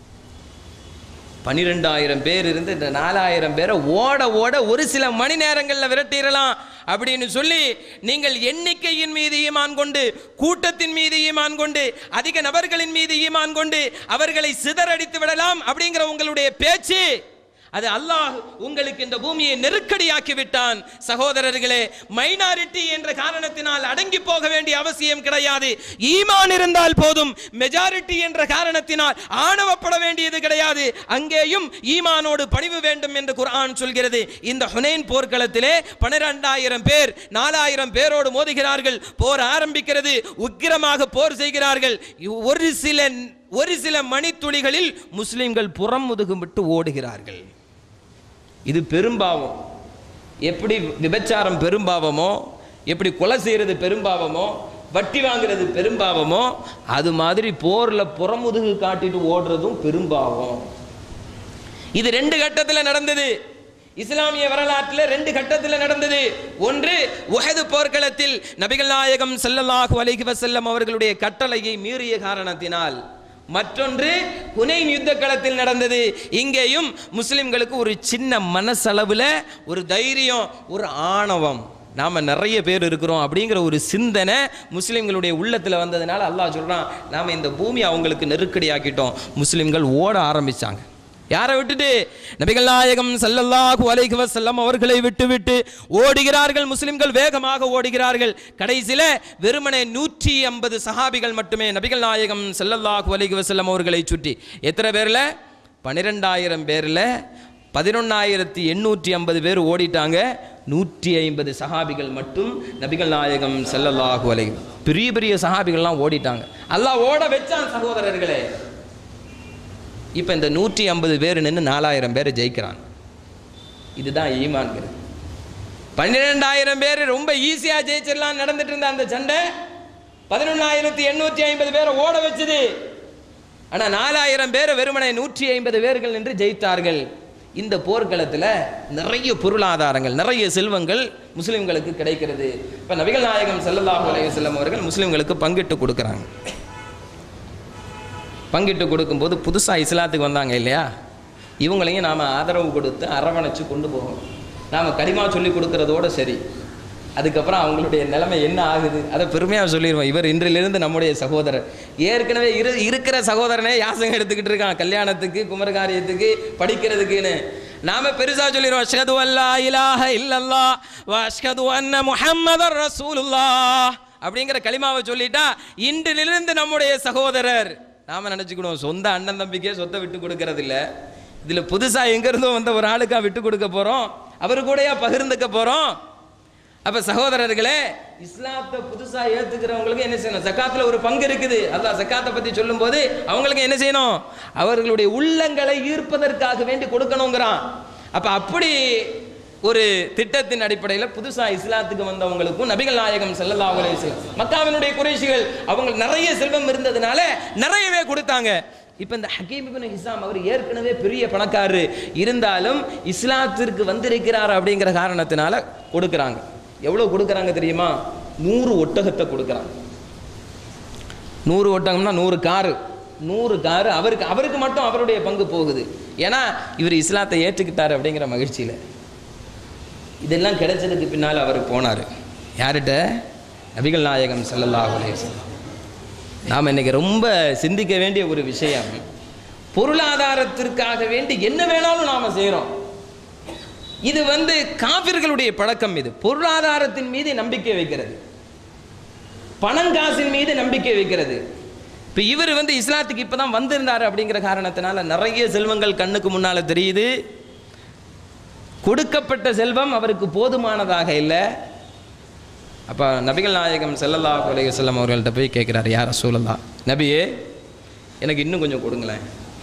பனிரெண்டாயிரம் பேர் இருந்து இந்த நாலாயிரம் பேரை ஓட ஓட ஒரு சில மணி நேரங்களில் விரட்டிடலாம் அப்படின்னு சொல்லி நீங்கள் எண்ணிக்கையின் மீது ஈமான் கொண்டு கூட்டத்தின் மீது ஈமான் கொண்டு அதிக நபர்களின் மீது ஈமான் கொண்டு அவர்களை சிதறடித்து விடலாம் அப்படிங்கிற உங்களுடைய பேச்சு அது அல்லாஹ் உங்களுக்கு இந்த பூமியை நெருக்கடியாக்கி விட்டான் சகோதரர்களே மைனாரிட்டி என்ற காரணத்தினால் அடங்கி போக வேண்டிய அவசியம் கிடையாது ஈமான் இருந்தால் போதும் மெஜாரிட்டி என்ற காரணத்தினால் ஆணவப்பட வேண்டியது கிடையாது அங்கேயும் ஈமானோடு பணிவு வேண்டும் என்று குர்ஆன் சொல்கிறது இந்த ஹுனைன் போர்க்களத்திலே பன்னிரெண்டாயிரம் பேர் நாலாயிரம் பேரோடு மோதுகிறார்கள் போர் ஆரம்பிக்கிறது உக்கிரமாக போர் செய்கிறார்கள் ஒரு சில ஒரு சில மணித்துளிகளில் முஸ்லிம்கள் புறம் முதுகும் விட்டு ஓடுகிறார்கள் இது பெரும்பாவம் எப்படி விபச்சாரம் பெரும்பாவமோ எப்படி கொலை செய்யறது பெரும்பாவமோ வட்டி வாங்குறது பெரும்பாவமோ அது மாதிரி போர்ல புறமுதுகு காட்டிட்டு ஓடுறதும் பெரும்பாவம் இது ரெண்டு கட்டத்தில் நடந்தது இஸ்லாமிய வரலாற்றில் ரெண்டு கட்டத்தில் நடந்தது ஒன்று உஹது போர்க்களத்தில் நபிகள் நாயகம் ஸல்லல்லாஹு அலைஹி வஸல்லம் அவர்களுடைய கட்டளையை மீறிய காரணத்தினால் மற்றொன்று ஹுனைன் யுத்த களத்தில் நடந்தது இங்கேயும் முஸ்லிம்களுக்கு ஒரு சின்ன மனசளவில் ஒரு தைரியம் ஒரு ஆணவம் நாம் நிறைய பேர் இருக்கிறோம் அப்படிங்கிற ஒரு சிந்தனை முஸ்லிம்களுடைய உள்ளத்தில் வந்ததுனால அல்லாஹ் சொல்கிறான் நாம் இந்த பூமி அவங்களுக்கு நெருக்கடியாக்கிட்டோம் முஸ்லிம்கள் ஓட ஆரம்பிச்சாங்க யாரை விட்டுட்டு நபிகள் நாயகம் ஸல்லல்லாஹு அலைஹி வஸல்லம் அவர்களை விட்டுவிட்டு ஓடுகிறார்கள் முஸ்லிம்கள் வேகமாக ஓடுகிறார்கள் கடைசியில வெறுமனே நூற்றி ஐம்பது சஹாபிகள் மட்டுமே நபிகள் நாயகம் ஸல்லல்லாஹு அலைஹி வஸல்லம் அவர்களை சுற்றி எத்தனை பேர்ல பன்னிரெண்டாயிரம் பேர்ல பதினொன்னாயிரத்தி எண்ணூற்றி ஐம்பது பேர் ஓடிட்டாங்க நூற்றி ஐம்பது சஹாபிகள் மட்டும் நபிகள் நாயகம் ஸல்லல்லாஹு அலைஹி பெரிய பெரிய சஹாபிகள்லாம் ஓடிட்டாங்க அல்லாஹ் ஓட வச்சான் சகோதரர்களே இப்போ இந்த நூற்றி ஐம்பது பேர் நின்று நாலாயிரம் பேர் ஜெயிக்கிறான் இதுதான் ஈமான்கிறது பன்னிரெண்டாயிரம் பேர் ரொம்ப ஈஸியாக ஜெயிச்சிடலாம் நடந்துட்டு இருந்த அந்த சண்டை பதினொன்னாயிரத்தி எண்ணூற்றி ஐம்பது பேரை ஓட வச்சது ஆனால் நாலாயிரம் பேரை வெறுமனே நூற்றி ஐம்பது பேர்கள் என்று ஜெயித்தார்கள் இந்த போர்க்களத்தில் நிறைய பொருளாதாரங்கள் நிறைய செல்வங்கள் முஸ்லிம்களுக்கு கிடைக்கிறது இப்போ நபிகள் நாயகம் ஸல்லல்லாஹு அலைஹி வஸல்லம் அவர்கள் முஸ்லிம்களுக்கு பங்கிட்டு கொடுக்குறாங்க பங்கிட்டு கொடுக்கும்போது புதுசாக இஸ்லாத்துக்கு வந்தாங்க இல்லையா இவங்களையும் நாம் ஆதரவு கொடுத்து அரவணைச்சு கொண்டு போகணும் நாம் கரிமா சொல்லி கொடுக்கறதோட சரி அதுக்கப்புறம் அவங்களுடைய நிலைமை என்ன ஆகுது அதை பெருமையாக சொல்லிடுவோம் இவர் இன்றிலிருந்து நம்முடைய சகோதரர் ஏற்கனவே இரு இருக்கிற சகோதரனே யாசகம் எடுத்துக்கிட்டு இருக்கான் கல்யாணத்துக்கு குமரகாரியத்துக்கு படிக்கிறதுக்குன்னு நாம பெருசா சொல்லிடுவோம் அஷ்ஹது அல்லா இலாஹ இல்லல்லா வ அஷ்ஹது அன்ன முஹம்மதர் ரசூலுல்லாஹ் அப்படிங்கிற கலிமாவை சொல்லிட்டா இன்றிலிருந்து நம்முடைய சகோதரர் நாம நினைச்சுக்கிடுவோம் சொந்த அண்ணன் தம்பிக்கே சொத்தை விட்டு கொடுக்கறது இல்ல இதுல புதுசா எங்க இருந்தோ வந்த ஒரு ஆளுக்கா விட்டு கொடுக்க போறோம் அவரு கூடயா பகிர்ந்துக்க போறோம் அப்ப சகோதரர்களே இஸ்லாத்தை புதுசா ஏத்துக்கிறவங்களுக்கு என்ன செய்யணும் சக்காத்துல ஒரு பங்கு இருக்குது அல்லாஹ் சக்காத்தை பத்தி சொல்லும்போது அவங்களுக்கு என்ன செய்யணும் அவர்களுடைய உள்ளங்களை ஈர்ப்பதற்காக வேண்டி கொடுக்கணுங்கிறான் அப்ப அப்படி ஒரு திட்டத்தின் அடிப்படையில் புதுசா இஸ்லாத்துக்கு வந்தவங்களுக்கும் நபிகள் நாயகம் ஸல்லல்லாஹு அலைஹி வஸல்லம் மக்காவினுடைய குறைஷிகள் அவங்க நிறைய செல்வம் இருந்ததுனால நிறையவே கொடுத்தாங்க இப்போ இந்த ஹக்கீம் இப்னு ஹிசாம் அவர் ஏற்கனவே பெரிய பணக்காரரு இருந்தாலும் இஸ்லாத்திற்கு வந்திருக்கிறார் அப்படிங்கிற காரணத்தினால கொடுக்குறாங்க எவ்வளோ கொடுக்குறாங்க தெரியுமா நூறு ஒட்டகத்தை கொடுக்குறாங்க நூறு ஒட்டகம்னா நூறு காரு நூறு காரு அவருக்கு அவருக்கு மட்டும் அவருடைய பங்கு போகுது ஏன்னா இவர் இஸ்லாத்தை ஏற்றுக்கிட்டார் அப்படிங்கிற மகிழ்ச்சியில் இதெல்லாம் கிடைச்சதுக்கு பின்னால் அவர் போனார் யார்கிட்ட நபிகள் நாயகம் ஸல்லல்லாஹு அலைஹி வஸல்லம் நாம் இன்னைக்கு ரொம்ப சிந்திக்க வேண்டிய ஒரு விஷயம் பொருளாதாரத்திற்காக வேண்டி என்ன வேணாலும் நாம் செய்கிறோம் இது வந்து காபிர்களுடைய பழக்கம் இது பொருளாதாரத்தின் மீது நம்பிக்கை வைக்கிறது பணங்காசின் மீது நம்பிக்கை வைக்கிறது இப்போ இவர் வந்து இஸ்லாத்துக்கு இப்போ தான் வந்திருந்தார் அப்படிங்கிற காரணத்தினால நிறைய செல்வங்கள் கண்ணுக்கு முன்னால் தெரியுது கொடுக்கப்பட்ட செல்வம் அவருக்கு போதுமானதாக இல்லை அப்போ நபிகள் நாயகம் ஸல்லல்லாஹு அலைஹி வஸல்லம் அவர்கள்ட்ட போய் கேட்குறாரு யார் ரசூலல்லா நபியே எனக்கு இன்னும் கொஞ்சம் கொடுங்களேன்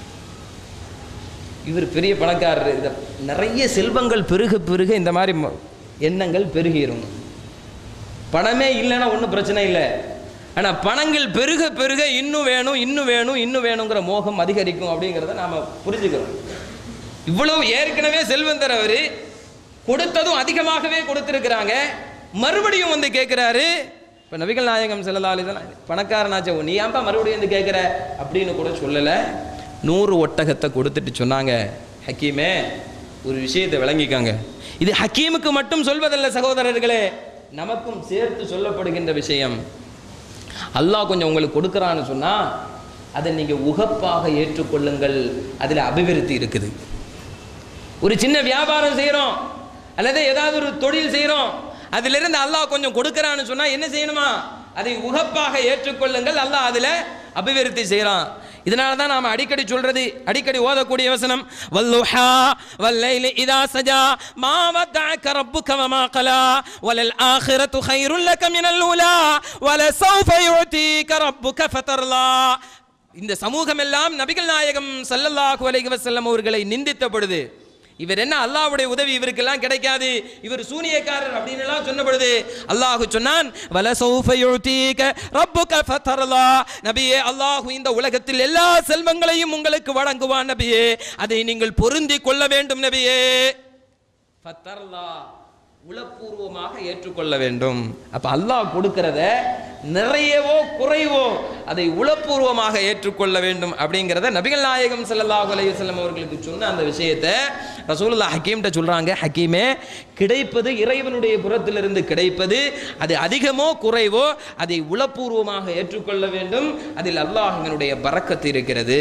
இவர் பெரிய பணக்காரர் இந்த நிறைய செல்வங்கள் பெருக பெருக இந்த மாதிரி ம- எண்ணங்கள் பெருகிரும் பணமே இல்லைன்னா ஒன்றும் பிரச்சனை இல்லை ஆனால் பணங்கள் பெருக பெருக இன்னும் வேணும் இன்னும் வேணும் இன்னும் வேணுங்கிற மோகம் அதிகரிக்கும் அப்படிங்கிறத நாம் புரிஞ்சுக்கிறோம் இவ்வளவு ஏற்கனவே செல்வம் தரவர் கொடுத்ததும் அதிகமாகவே கொடுத்துருக்குறாங்க மறுபடியும் வந்து கேட்குறாரு இப்போ நபிகள் நாயகம் செல்லலாலி பணக்காரனாச்சே நீ ஏன்பா மறுபடியும் வந்து கேட்குற அப்படின்னு கூட சொல்லலை நூறு ஒட்டகத்தை கொடுத்துட்டு சொன்னாங்க ஹக்கீமே ஒரு விஷயத்தை விளங்கிக்கோங்க இது ஹக்கீமுக்கு மட்டும் சொல்வதல்ல சகோதரர்களே நமக்கும் சேர்த்து சொல்லப்படுகின்ற விஷயம் அல்லாஹ் கொஞ்சம் உங்களுக்கு கொடுக்குறான்னு சொன்னால் அதை நீங்கள் உகப்பாக ஏற்றுக்கொள்ளுங்கள் அதில் அபிவிருத்தி இருக்குது ஒரு சின்ன வியாபாரம் செய்கிறோம் அல்லது ஏதாவது ஒரு தொழில் செய்கிறோம் அதிலிருந்து அல்லாஹ் கொஞ்சம் கொடுக்குறான்னு சொன்னால் என்ன செய்யணுமா அதை உகப்பாக ஏற்றுக்கொள்ளுங்கள் அல்லாஹ் அதில் அபிவிருத்தி செய்கிறான் இதனால தான் நாம் அடிக்கடி சொல்றது அடிக்கடி ஓதக்கூடிய வசனம் வல்லுஹா வல்லைலி இதா சஜா மா வத்தஅக ரப்புக வமா கலா வலல் ஆখিরাতু கைருல் லக மினல் ஊலா வல சௌஃப யுதீக ரப்புக ஃபதர்லா இந்த சமூகம் எல்லாம் நபிகள் நாயகம் ஸல்லல்லாஹு அலைஹி வஸல்லம் அவர்களை நிந்தித்த பொழுது இவர் என்ன அல்லாஹ்வுடைய உதவி இவருக்கெல்லாம் கிடைக்காது இவர் சூனியக்காரர் அப்படின்னு எல்லாம் சொன்ன பொழுது அல்லாஹ் சொன்னான் வல சௌஃப யுதீக ரப்புக ஃபதர்லா நபியே அல்லாஹ் இந்த உலகத்தில் எல்லா செல்வங்களையும் உங்களுக்கு வழங்குவான் நபியே அதை நீங்கள் பொருந்தி கொள்ள வேண்டும் நபியே ஃபத்தர்லா உளப்பூர்வமாக ஏற்றுக்கொள்ள வேண்டும் அப்ப அல்லாஹ் கொடுக்கிறத நிறையவோ குறைவோ அதை உளப்பூர்வமாக ஏற்றுக்கொள்ள வேண்டும் அப்படிங்கிறத நபிகள் நாயகம் ஸல்லல்லாஹு அலைஹி வஸல்லம் அவர்களுக்கு சொன்ன அந்த விஷயத்தை ரசூலுல்லாஹ் ஹக்கீம்கிட்ட சொல்றாங்க ஹக்கீமே கிடைப்பது இறைவனுடைய புறத்திலிருந்து கிடைப்பது அது அதிகமோ குறைவோ அதை உளப்பூர்வமாக ஏற்றுக்கொள்ள வேண்டும் அதில் அல்லாஹ்வினுடைய பரக்கத்து இருக்கிறது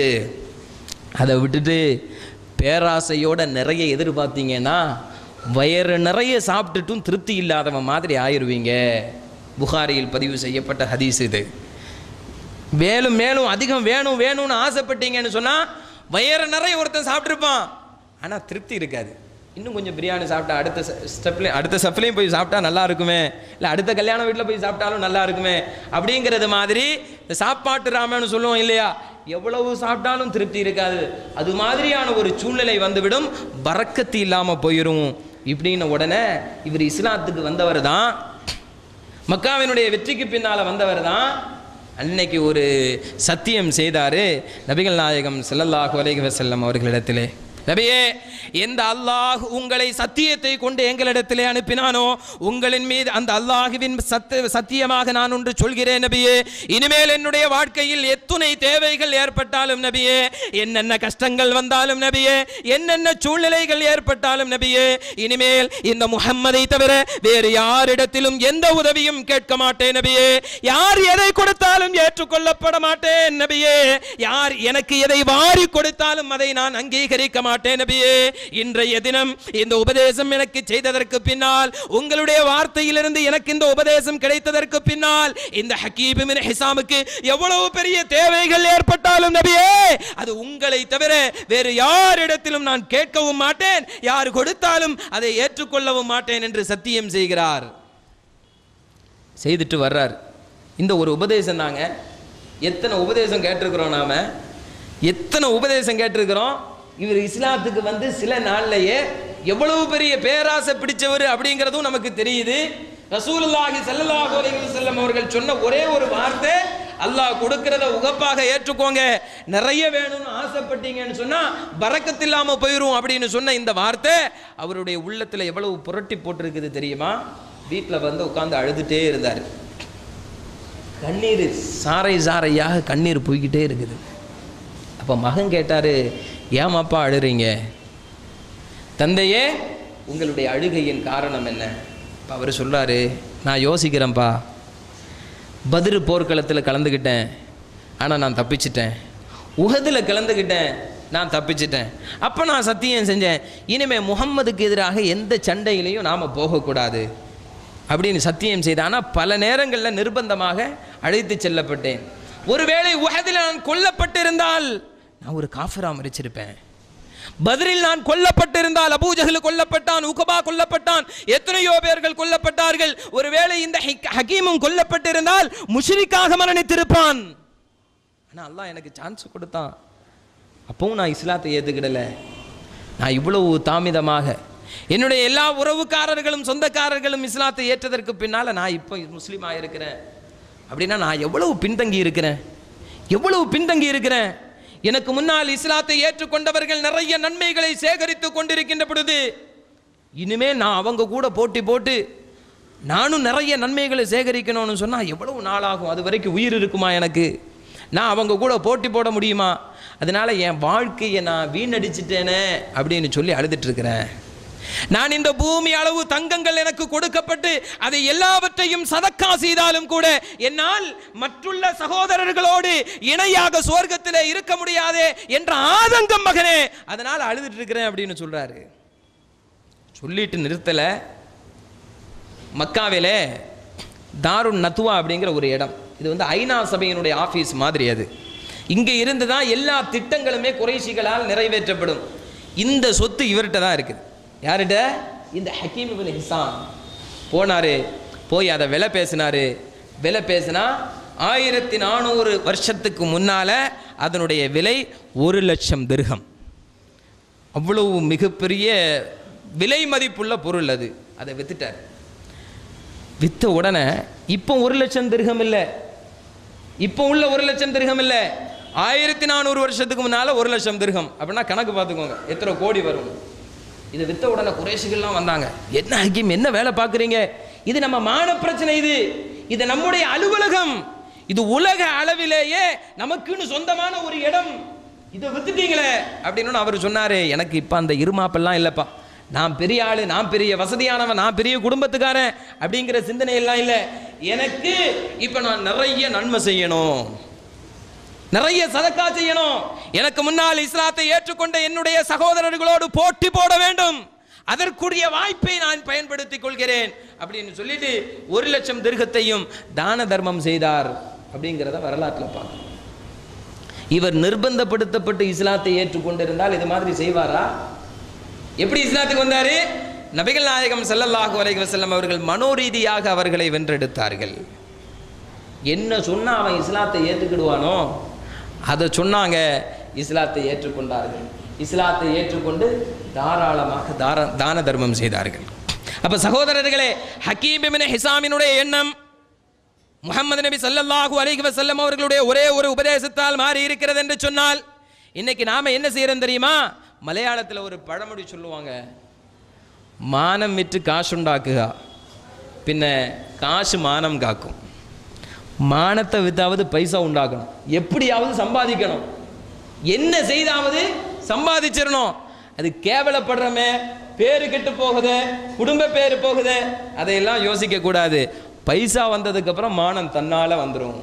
அதை விட்டுட்டு பேராசையோட நிறைய எதிர்பார்த்தீங்கன்னா வயிறு நிறைய சாப்பிட்டுட்டும் திருப்தி இல்லாதவன் மாதிரி ஆயிருவீங்க புகாரியில் பதிவு செய்யப்பட்ட ஹதீஸ் இது மேலும் மேலும் அதிகம் வேணும் வேணும்னு ஆசைப்பட்டீங்கன்னு சொன்னால் வயிறு நிறைய ஒருத்தன் சாப்பிட்ருப்பான் ஆனால் திருப்தி இருக்காது இன்னும் கொஞ்சம் பிரியாணி சாப்பிட்டா அடுத்த ஸ்டெப்ல அடுத்த ஸ்டெப்லையும் போய் சாப்பிட்டா நல்லா இருக்குமே இல்லை அடுத்த கல்யாண வீட்டில் போய் சாப்பிட்டாலும் நல்லா இருக்குமே அப்படிங்கிறது மாதிரி இந்த சாப்பாட்டு ராமன்னு சொல்லுவோம் இல்லையா எவ்வளவு சாப்பிட்டாலும் திருப்தி இருக்காது அது மாதிரியான ஒரு சூழ்நிலை வந்துவிடும் பறக்கத்து இல்லாமல் போயிடும் இப்படின்ன உடனே இவர் இஸ்லாத்துக்கு வந்தவர் தான் மக்காவினுடைய வெற்றிக்கு பின்னால் வந்தவர் தான் அன்னைக்கு ஒரு சத்தியம் செய்தார் நபிகள் நாயகம் ஸல்லல்லாஹு அலைஹி வஸல்லம் அவர்களிடத்திலே நபியே எந்த அல்லாஹ் உங்களை சத்தியத்தை கொண்டு எங்களிடத்திலே அனுப்பினானோ உங்களின் மீது அந்த அல்லாஹுவின் சத்த சத்தியமாக நான் ஒன்று சொல்கிறேன் நபியே இனிமேல் என்னுடைய வாழ்க்கையில் எத்துணை தேவைகள் ஏற்பட்டாலும் நபியே என்னென்ன கஷ்டங்கள் வந்தாலும் நபியே என்னென்ன சூழ்நிலைகள் ஏற்பட்டாலும் நபியே இனிமேல் இந்த முஹம்மதை தவிர வேறு யாரிடத்திலும் எந்த உதவியும் கேட்க மாட்டேன் நபியே யார் எதை கொடுத்தாலும் ஏற்றுக்கொள்ளப்பட மாட்டேன் நபியே யார் எனக்கு எதை வாரி கொடுத்தாலும் அதை நான் அங்கீகரிக்க மாட்டேன் நபியே இன்றைய தினம் இந்த உபதேசம் எனக்கு செய்ததற்கு பின்னால் உங்களுடைய வார்த்தையிலிருந்து எனக்கு இந்த உபதேசம் கிடைத்ததற்கு பின்னால் இந்த ஹக்கீப் இப்னு ஹிசாமுக்கு எவ்வளவு பெரிய தேவைகள் ஏற்பட்டாலும் நபியே அது உங்களை தவிர வேறு யாரிடத்திலும் நான் கேட்கவும் மாட்டேன் யார் கொடுத்தாலும் அதை ஏற்றுக்கொள்ளவும் மாட்டேன் என்று சத்தியம் செய்கிறார் செய்துட்டு வர்றார் இந்த ஒரு உபதேசம் தாங்க எத்தனை உபதேசம் கேட்டிருக்கிறோம் நாம எத்தனை உபதேசம் கேட்டிருக்கிறோம் இவர் இஸ்லாத்துக்கு வந்து சில நாள்லயே எவ்வளவு பெரிய பேராசை பிடிச்சவர் அப்படிங்கிறதும் நமக்கு தெரியுது ரசூலுல்லாஹி ஸல்லல்லாஹு அலைஹி வஸல்லம் அவர்கள் சொன்ன ஒரே ஒரு வார்த்தை அல்லாஹ் கொடுக்கிறத உகப்பாக ஏற்றுக்கோங்க நிறைய வேணும்னு ஆசைப்பட்டீங்கன்னு சொன்னா பறக்கத்து இல்லாம போயிரும் அப்படின்னு சொன்ன இந்த வார்த்தை அவருடைய உள்ளத்துல எவ்வளவு புரட்டி போட்டிருக்குது தெரியுமா வீட்டில் வந்து உட்காந்து அழுதுட்டே இருந்தார் கண்ணீர் சாறை சாறையாக கண்ணீர் போய்கிட்டே இருக்குது அப்போ மகன் கேட்டார் ஏமாப்பா அழுறீங்க தந்தையே உங்களுடைய அழுகையின் காரணம் என்ன இப்போ அவர் சொல்றாரு நான் யோசிக்கிறேன்ப்பா பதிரு போர்க்களத்தில் கலந்துக்கிட்டேன் ஆனால் நான் தப்பிச்சிட்டேன் உகதில் கலந்துக்கிட்டேன் நான் தப்பிச்சிட்டேன் அப்போ நான் சத்தியம் செஞ்சேன் இனிமே முகம்மதுக்கு எதிராக எந்த சண்டையிலையும் நாம் போகக்கூடாது அப்படின்னு சத்தியம் செய்தேன் ஆனால் பல நேரங்களில் நிர்பந்தமாக அழைத்து செல்லப்பட்டேன் ஒருவேளை உகதில் நான் கொல்லப்பட்டிருந்தால் நான் ஒரு காஃபிரா மறிச்சிருப்பேன் பதிலில் நான் கொல்லப்பட்டிருந்தால் அபூஜஹல் கொல்லப்பட்டான் உகபா கொல்லப்பட்டான் எத்தனையோ பேர்கள் கொல்லப்பட்டார்கள் ஒருவேளை இந்த ஹிக்- ஹக்கீமும் கொல்லப்பட்டிருந்தால் முஷ்ரிக்காக மரணித்திருப்பான் ஆனா அல்லாஹ் எனக்கு சான்ஸ் கொடுத்தான் அப்பவும் நான் இஸ்லாத்தை ஏத்துக்கிடல நான் இவ்வளவு தாமிதமாக என்னுடைய எல்லா உறவுக்காரர்களும் சொந்தக்காரர்களும் இஸ்லாத்தை ஏற்றதற்கு பின்னால நான் இப்போ முஸ்லீம் ஆயிருக்கிறேன் அப்படின்னா நான் எவ்வளவு பின்தங்கி இருக்கிறேன் எவ்வளவு பின்தங்கி இருக்கிறேன் எனக்கு முன்னால் இஸ்லாத்தை ஏற்றுக்கொண்டவர்கள் நிறைய நன்மைகளை சேகரித்து கொண்டிருக்கின்ற பொழுது இனிமே நான் அவங்க கூட போட்டி போட்டு நானும் நிறைய நன்மைகளை சேகரிக்கணும்னு சொன்னால் எவ்வளவு நாளாகும் அது வரைக்கும் உயிர் இருக்குமா எனக்கு நான் அவங்க கூட போட்டி போட முடியுமா அதனால என் வாழ்க்கையை நான் வீணடிச்சிட்டேனே அப்படின்னு சொல்லி அழுதுட்டு இருக்கிறேன் நான் இந்த பூமி அளவு தங்கங்கள் எனக்கு கொடுக்கப்பட்டு அதை எல்லாவற்றையும் சதக்கா செய்தாலும் கூட என்னால் மற்றுள்ள சகோதரர்களோடு இணையாக சுவர்க்கத்திலே இருக்க முடியாதே என்ற ஆதங்கம் மகனே அதனால அழுதுட்டு இருக்கிறேன் அப்படின்னு சொல்றாரு சொல்லிட்டு நிறுத்தல மக்காவிலே தாருன் நத்துவா அப்படிங்கிற ஒரு இடம் இது வந்து ஐநா சபையினுடைய ஆஃபீஸ் மாதிரி அது இங்கே இருந்து தான் எல்லா திட்டங்களுமே குறைஷிகளால் நிறைவேற்றப்படும் இந்த சொத்து இவர்கிட்ட தான் இருக்குது யார்கிட்ட இந்த ஹக்கீம் இப்னு ஹிசாம் போனார் போய் அதை விலை பேசினாரு விலை பேசினா ஆயிரத்தி நானூறு வருஷத்துக்கு முன்னால் அதனுடைய விலை ஒரு லட்சம் திர்கம் அவ்வளவு மிகப்பெரிய விலை மதிப்புள்ள பொருள் அது அதை வித்துட்டார் வித்த உடனே இப்போ ஒரு லட்சம் திருகம் இல்லை இப்போ உள்ள ஒரு லட்சம் திருகம் இல்லை ஆயிரத்தி நானூறு வருஷத்துக்கு முன்னால ஒரு லட்சம் திருகம் அப்படின்னா கணக்கு பார்த்துக்கோங்க எத்தனை கோடி வரும் இதை வித்த உடனே குறைஷிகள்லாம் வந்தாங்க என்ன ஹக்கீம் என்ன வேலை பார்க்குறீங்க இது நம்ம மான பிரச்சனை இது இது நம்முடைய அலுவலகம் இது உலக அளவிலேயே நமக்குன்னு சொந்தமான ஒரு இடம் இதை வித்துட்டீங்களே அப்படின்னு அவர் சொன்னாரு எனக்கு இப்போ அந்த இருமாப்பெல்லாம் இல்லைப்பா நான் பெரிய ஆளு நான் பெரிய வசதியானவன் நான் பெரிய குடும்பத்துக்காரன் அப்படிங்கிற சிந்தனை எல்லாம் இல்லை எனக்கு இப்போ நான் நிறைய நன்மை செய்யணும் நிறைய சதக்கா செய்யணும் எனக்கு முன்னால் இஸ்லாத்தை ஏற்றுக்கொண்ட என்னுடைய சகோதரர்களோடு போட்டி போட வேண்டும் அதற்குரிய வாய்ப்பை நான் பயன்படுத்திக் கொள்கிறேன் அப்படின்னு சொல்லிட்டு ஒரு லட்சம் திருகத்தையும் தான தர்மம் செய்தார் அப்படிங்கிறத வரலாற்றில் பார்க்கணும் இவர் நிர்பந்தப்படுத்தப்பட்டு இஸ்லாத்தை ஏற்றுக்கொண்டிருந்தால் இது மாதிரி செய்வாரா எப்படி இஸ்லாத்துக்கு வந்தாரு நபிகள் நாயகம் ஸல்லல்லாஹு அலைஹி வஸல்லம் அவர்கள் மனோரீதியாக அவர்களை வென்றெடுத்தார்கள் என்ன சொன்னா அவன் இஸ்லாத்தை ஏற்றுக்கிடுவானோ அதை சொன்னாங்க இஸ்லாத்தை ஏற்றுக்கொண்டார்கள் இஸ்லாத்தை ஏற்றுக்கொண்டு தாராளமாக தார தான தர்மம் செய்தார்கள் அப்ப சகோதரர்களே ஹக்கீம் இப்னு ஹிசாமினுடைய எண்ணம் முகமது நபி ஸல்லல்லாஹு அலைஹி வஸல்லம் அவர்களுடைய ஒரே ஒரு உபதேசத்தால் மாறி இருக்கிறது என்று சொன்னால் இன்னைக்கு நாம என்ன செய்யறோம் தெரியுமா மலையாளத்துல ஒரு பழமொழி சொல்லுவாங்க மானம் விற்று காசுண்டாக்குக பின்ன காசு மானம் காக்கும் மானத்தை வித்தாவது பைசா உண்டாக்கணும் எப்படியாவது சம்பாதிக்கணும் என்ன செய்தாவது சம்பாதிச்சிடணும் அது கேவலப்படுறமே பேரு கெட்டு போகுது குடும்ப பேரு போகுது அதையெல்லாம் யோசிக்க கூடாது பைசா வந்ததுக்கு அப்புறம் மானம் தன்னால வந்துடும்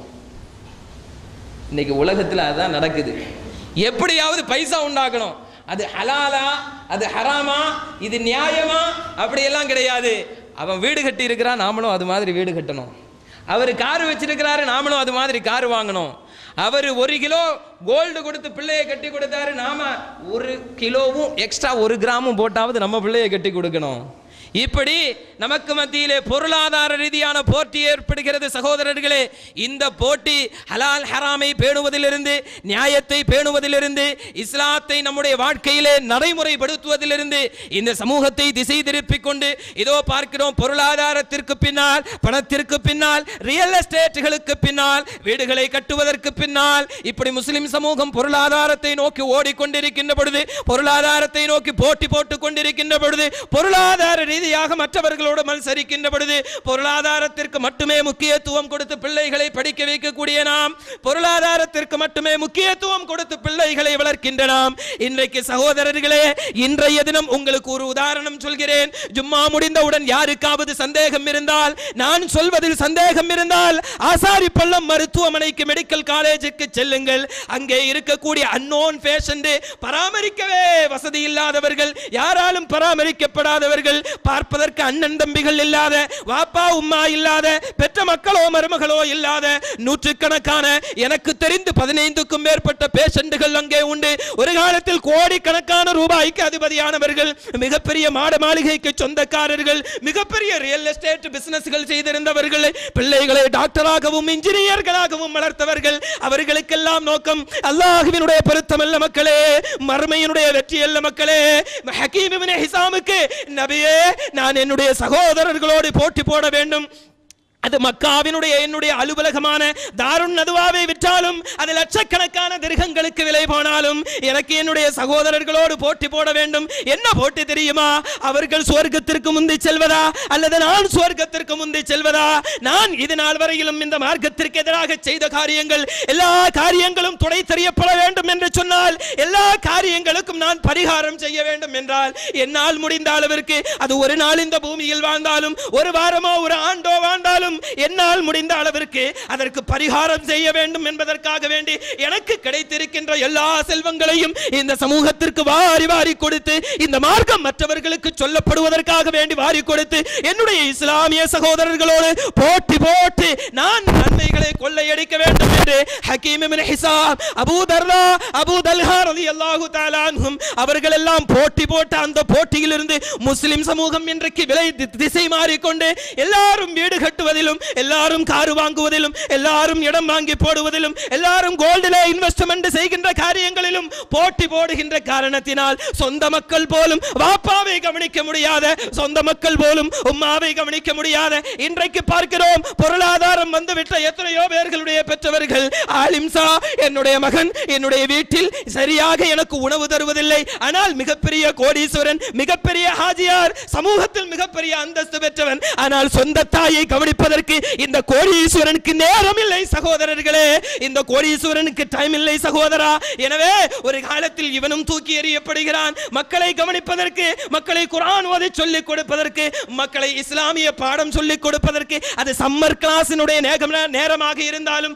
இன்னைக்கு உலகத்தில் அதுதான் நடக்குது எப்படியாவது பைசா உண்டாக்கணும் அது ஹலாலா அது ஹராமா இது நியாயமா அப்படியெல்லாம் கிடையாது அவன் வீடு கட்டி இருக்கிறான் நாமளும் அது மாதிரி வீடு கட்டணும் அவர் கார் வச்சிருக்கிறாரு நாமளும் அது மாதிரி கார் வாங்கணும் அவர் ஒரு கிலோ கோல்டு கொடுத்து பிள்ளையை கட்டி கொடுத்தாரு நாம ஒரு கிலோவும் எக்ஸ்ட்ரா ஒரு கிராமும் போட்டாவது நம்ம பிள்ளையை கட்டி கொடுக்கணும் இப்படி நமக்கு மத்தியிலே பொருளாதார ரீதியான போட்டி ஏற்படுகிறது சகோதரர்களே இந்த போட்டி ஹலால் ஹராமை பேணுவதிலிருந்து நியாயத்தை பேணுவதிலிருந்து இஸ்லாத்தை நம்முடைய வாழ்க்கையிலே நடைமுறைப்படுத்துவதிலிருந்து இந்த சமூகத்தை திசை திருப்பிக் கொண்டு இதோ பார்க்கிறோம் பொருளாதாரத்திற்கு பின்னால் பணத்திற்கு பின்னால் ரியல் எஸ்டேட்டுகளுக்கு பின்னால் வீடுகளை கட்டுவதற்கு பின்னால் இப்படி முஸ்லிம் சமூகம் பொருளாதாரத்தை நோக்கி ஓடிக்கொண்டிருக்கின்ற பொழுது பொருளாதாரத்தை நோக்கி போட்டி போட்டுக் கொண்டிருக்கின்ற பொழுது பொருளாதார ரீதியாக மற்றவர்களோடு மത്സരിக்கின்ற பொழுது பொருளாதாரத்திற்கு மட்டுமே முக்கியத்துவம் கொடுத்து பிள்ளைகளை படிக்க வைக்கக்கூடிய நாம் பொருளாதாரத்திற்கு மட்டுமே முக்கியத்துவம் கொடுத்து பிள்ளைகளை வளர்க்கின்ற நாம் இன்றைக்கு சகோதரர்களே இன்றைய தினம் உங்களுக்கு ஒரு உதாரணம் சொல்கிறேன் ஜும்மா முடிந்தவுடன் யாருக்காவது சந்தேகம் இருந்தால் நான் சொல்வதில் சந்தேகம் இருந்தால் ஆசாரி பள்ளம் மருத்துவமனைக்கு மெடிக்கல் காலேஜுக்கு செல்லுங்கள் அங்கே இருக்கக்கூடிய அன்னோன் பேஷண்ட் பராமரிக்கவே வசதி இல்லாதவர்கள் யாராலும் பராமரிக்கப்படாதவர்கள் பார்ப்பதற்கு அண்ணன் தம்பிகள் இல்லாத வாப்பா உம்மா இல்லாத பெற்ற மக்களோ மருமகளோ இல்லாத நூற்றுக்கணக்கான எனக்கு தெரிந்து பதினைந்துக்கும் மேற்பட்ட பேஷண்டுகள் அங்கே உண்டு ஒரு காலத்தில் கோடிக்கணக்கான ரூபாய்க்கு அதிபதியானவர்கள் மிகப்பெரிய மாட மாளிகைக்கு சொந்தக்காரர்கள் மிகப்பெரிய ரியல் எஸ்டேட் பிசினஸ்கள் செய்திருந்தவர்கள் பிள்ளைகளை டாக்டராகவும் இன்ஜினியர்களாகவும் வளர்த்தவர்கள் அவர்களுக்கெல்லாம் நோக்கம் அல்லாஹுவினுடைய பொருத்தமல்ல மக்களே மறுமையினுடைய வெற்றி அல்ல மக்களே ஹக்கீம் இப்னு ஹிசாமுக்கு நபியே நான் என்னுடைய சகோதரர்களோடு போட்டி போட வேண்டும் அது மக்காவினுடைய என்னுடைய அலுவலகமான தாருண் நதுவாவை விற்றாலும் அது லட்சக்கணக்கான திருகங்களுக்கு விலை போனாலும் எனக்கு என்னுடைய சகோதரர்களோடு போட்டி போட வேண்டும் என்ன போட்டி தெரியுமா அவர்கள் சுவர்க்கத்திற்கு முந்தி செல்வதா அல்லது நான் சுவர்க்கத்திற்கு முந்தி செல்வதா நான் இது நாள் வரையிலும் இந்த மார்க்கத்திற்கு எதிராக செய்த காரியங்கள் எல்லா காரியங்களும் துடை தெரியப்பட வேண்டும் என்று சொன்னால் எல்லா காரியங்களுக்கும் நான் பரிகாரம் செய்ய வேண்டும் என்றால் என்னால் முடிந்த அளவிற்கு அது ஒரு நாள் இந்த பூமியில் வாழ்ந்தாலும் ஒரு வாரமோ ஒரு ஆண்டோ வாழ்ந்தாலும் என்னால் முடிந்த அளவிற்கு அதற்கு பரிகாரம் செய்ய வேண்டும் என்பதற்காக வேண்டி எனக்கு கிடைத்திருக்கின்ற எல்லா செல்வங்களையும் இந்த சமூகத்திற்கு வாரி வாரி கொடுத்து இந்த மார்க்கம் மற்றவர்களுக்கு சொல்லப்படுவதற்காக வேண்டி வாரி கொடுத்து என்னுடைய இஸ்லாமிய சகோதரர்களோடு போட்டி போட்டு நான் நன்மைகளை கொள்ளையடிக்க வேண்டும் என்று Hakim ibn Hisham Abu Darra Abu Talha ரலியல்லாஹு தஆலா அன்ஹும் அவர்கள் எல்லாம் போட்டி போட்ட அந்த போட்டியிலிருந்து முஸ்லிம் சமூகம் இன்றைக்கு விலை தி- திசை மாறிக்கொண்டு எல்லாரும் வீடு கட்டுவதிலும் எல்லாரும் கார் வாங்குவதிலும் எல்லாரும் இடம் வாங்கி போடுவதிலும் எல்லாரும் கோல்டில் இன்வெஸ்ட்மெண்ட் செய்கின்ற காரியங்களிலும் போட்டி போடுகின்ற காரணத்தினால் சொந்த மக்கள் போலும் வாப்பாவை கவனிக்க முடியாத சொந்த மக்கள் போலும் உம்மாவை கவனிக்க முடியாத இன்றைக்கு பார்க்கிறோம் பொருளாதாரம் வந்துவிட்ட எத்தனையோ பேர்களுடைய பெற்றவர்கள் ஆலிம்சா என்னுடைய மகன் என்னுடைய வீட்டில் சரியாக எனக்கு உணவு தருவதில்லை ஆனால் மிகப்பெரிய கோடீஸ்வரன் மிகப்பெரிய ஹாஜியார் சமூகத்தில் மிகப்பெரிய அந்தஸ்து பெற்றவன் ஆனால் சொந்த தாயை கவனிப்பதற்கு இந்த கோடீஸ்வரனுக்கு நேரம் இல்லை சகோதரர்களே இந்த கோடீஸ்வரனுக்கு டைம் இல்லை சகோதரா எனவே ஒரு காலத்தில் இவனும் தூக்கி எறியப்படுகிறான் மக்களை கவனிப்பதற்கு மக்களை குர்ஆன் ஓதி சொல்லிக் கொடுப்பதற்கு மக்களை இஸ்லாமிய பாடம் சொல்லிக் கொடுப்பதற்கு அது சம்மர் கிளாஸினுடைய நேகம் நேரமாக இருந்தாலும் பள்ளி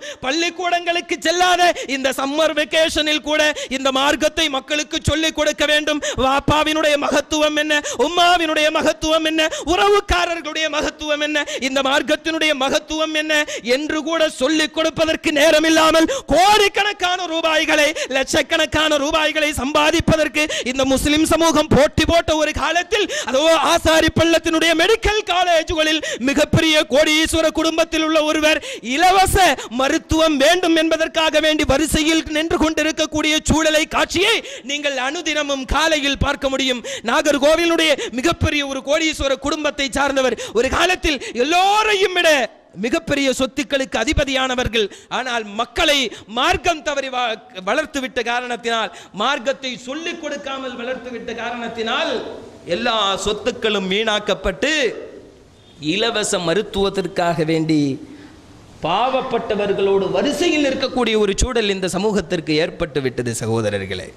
பள்ளிக்கூடங்களுக்கு செல்லாத இந்த சம்மர் வெக்கேஷனில் கூட இந்த மார்க்கத்தை மக்களுக்கு சொல்லிக் கொடுக்க வேண்டும் வாப்பாவினுடைய மகத்துவம் என்ன உம்மாவினுடைய மகத்துவம் என்ன உறவுக்காரர்களுடைய மகத்துவம் என்ன இந்த மார்க்கத்தினுடைய மகத்துவம் என்ன என்று கூட சொல்லிக் கொடுப்பதற்கு நேரம் இல்லாமல் கோடிக்கணக்கான ரூபாய்களை லட்சக்கணக்கான ரூபாய்களை சம்பாதிப்பதற்கு இந்த முஸ்லிம் சமூகம் போட்டி போட்ட ஒரு காலத்தில் அதோ ஆசாரி பள்ளத்தினுடைய மெடிக்கல் காலேஜுகளில் மிகப்பெரிய கோடீஸ்வர குடும்பத்தில் உள்ள ஒருவர் இலவச மருத்துவம் வேண்டும் என்பதற்காக வேண்டி வரிசையில் நின்று கொண்டிருக்கக்கூடிய சூழலை காட்சியை நீங்கள் அனுதினமும் காலையில் பார்க்க முடியும் நாகர்கோவிலுடைய மிகப்பெரிய ஒரு கோடீஸ்வர குடும்பத்தை சார்ந்தவர் ஒரு காலத்தில் எல்லோரையும் விட மிகப்பெரிய சொத்துக்களுக்கு அதிபதியானவர்கள் ஆனால் மக்களை மார்க்கம் தவறி வா- வளர்த்து விட்ட காரணத்தினால் மார்க்கத்தை சொல்லிக் கொடுக்காமல் வளர்த்து விட்ட காரணத்தினால் எல்லா சொத்துக்களும் வீணாக்கப்பட்டு இலவச மருத்துவத்திற்காக வேண்டி பாவப்பட்டவர்களோடு வரிசையில் இருக்கக்கூடிய ஒரு சூழல் இந்த சமூகத்திற்கு ஏற்பட்டு விட்டது சகோதரர்களே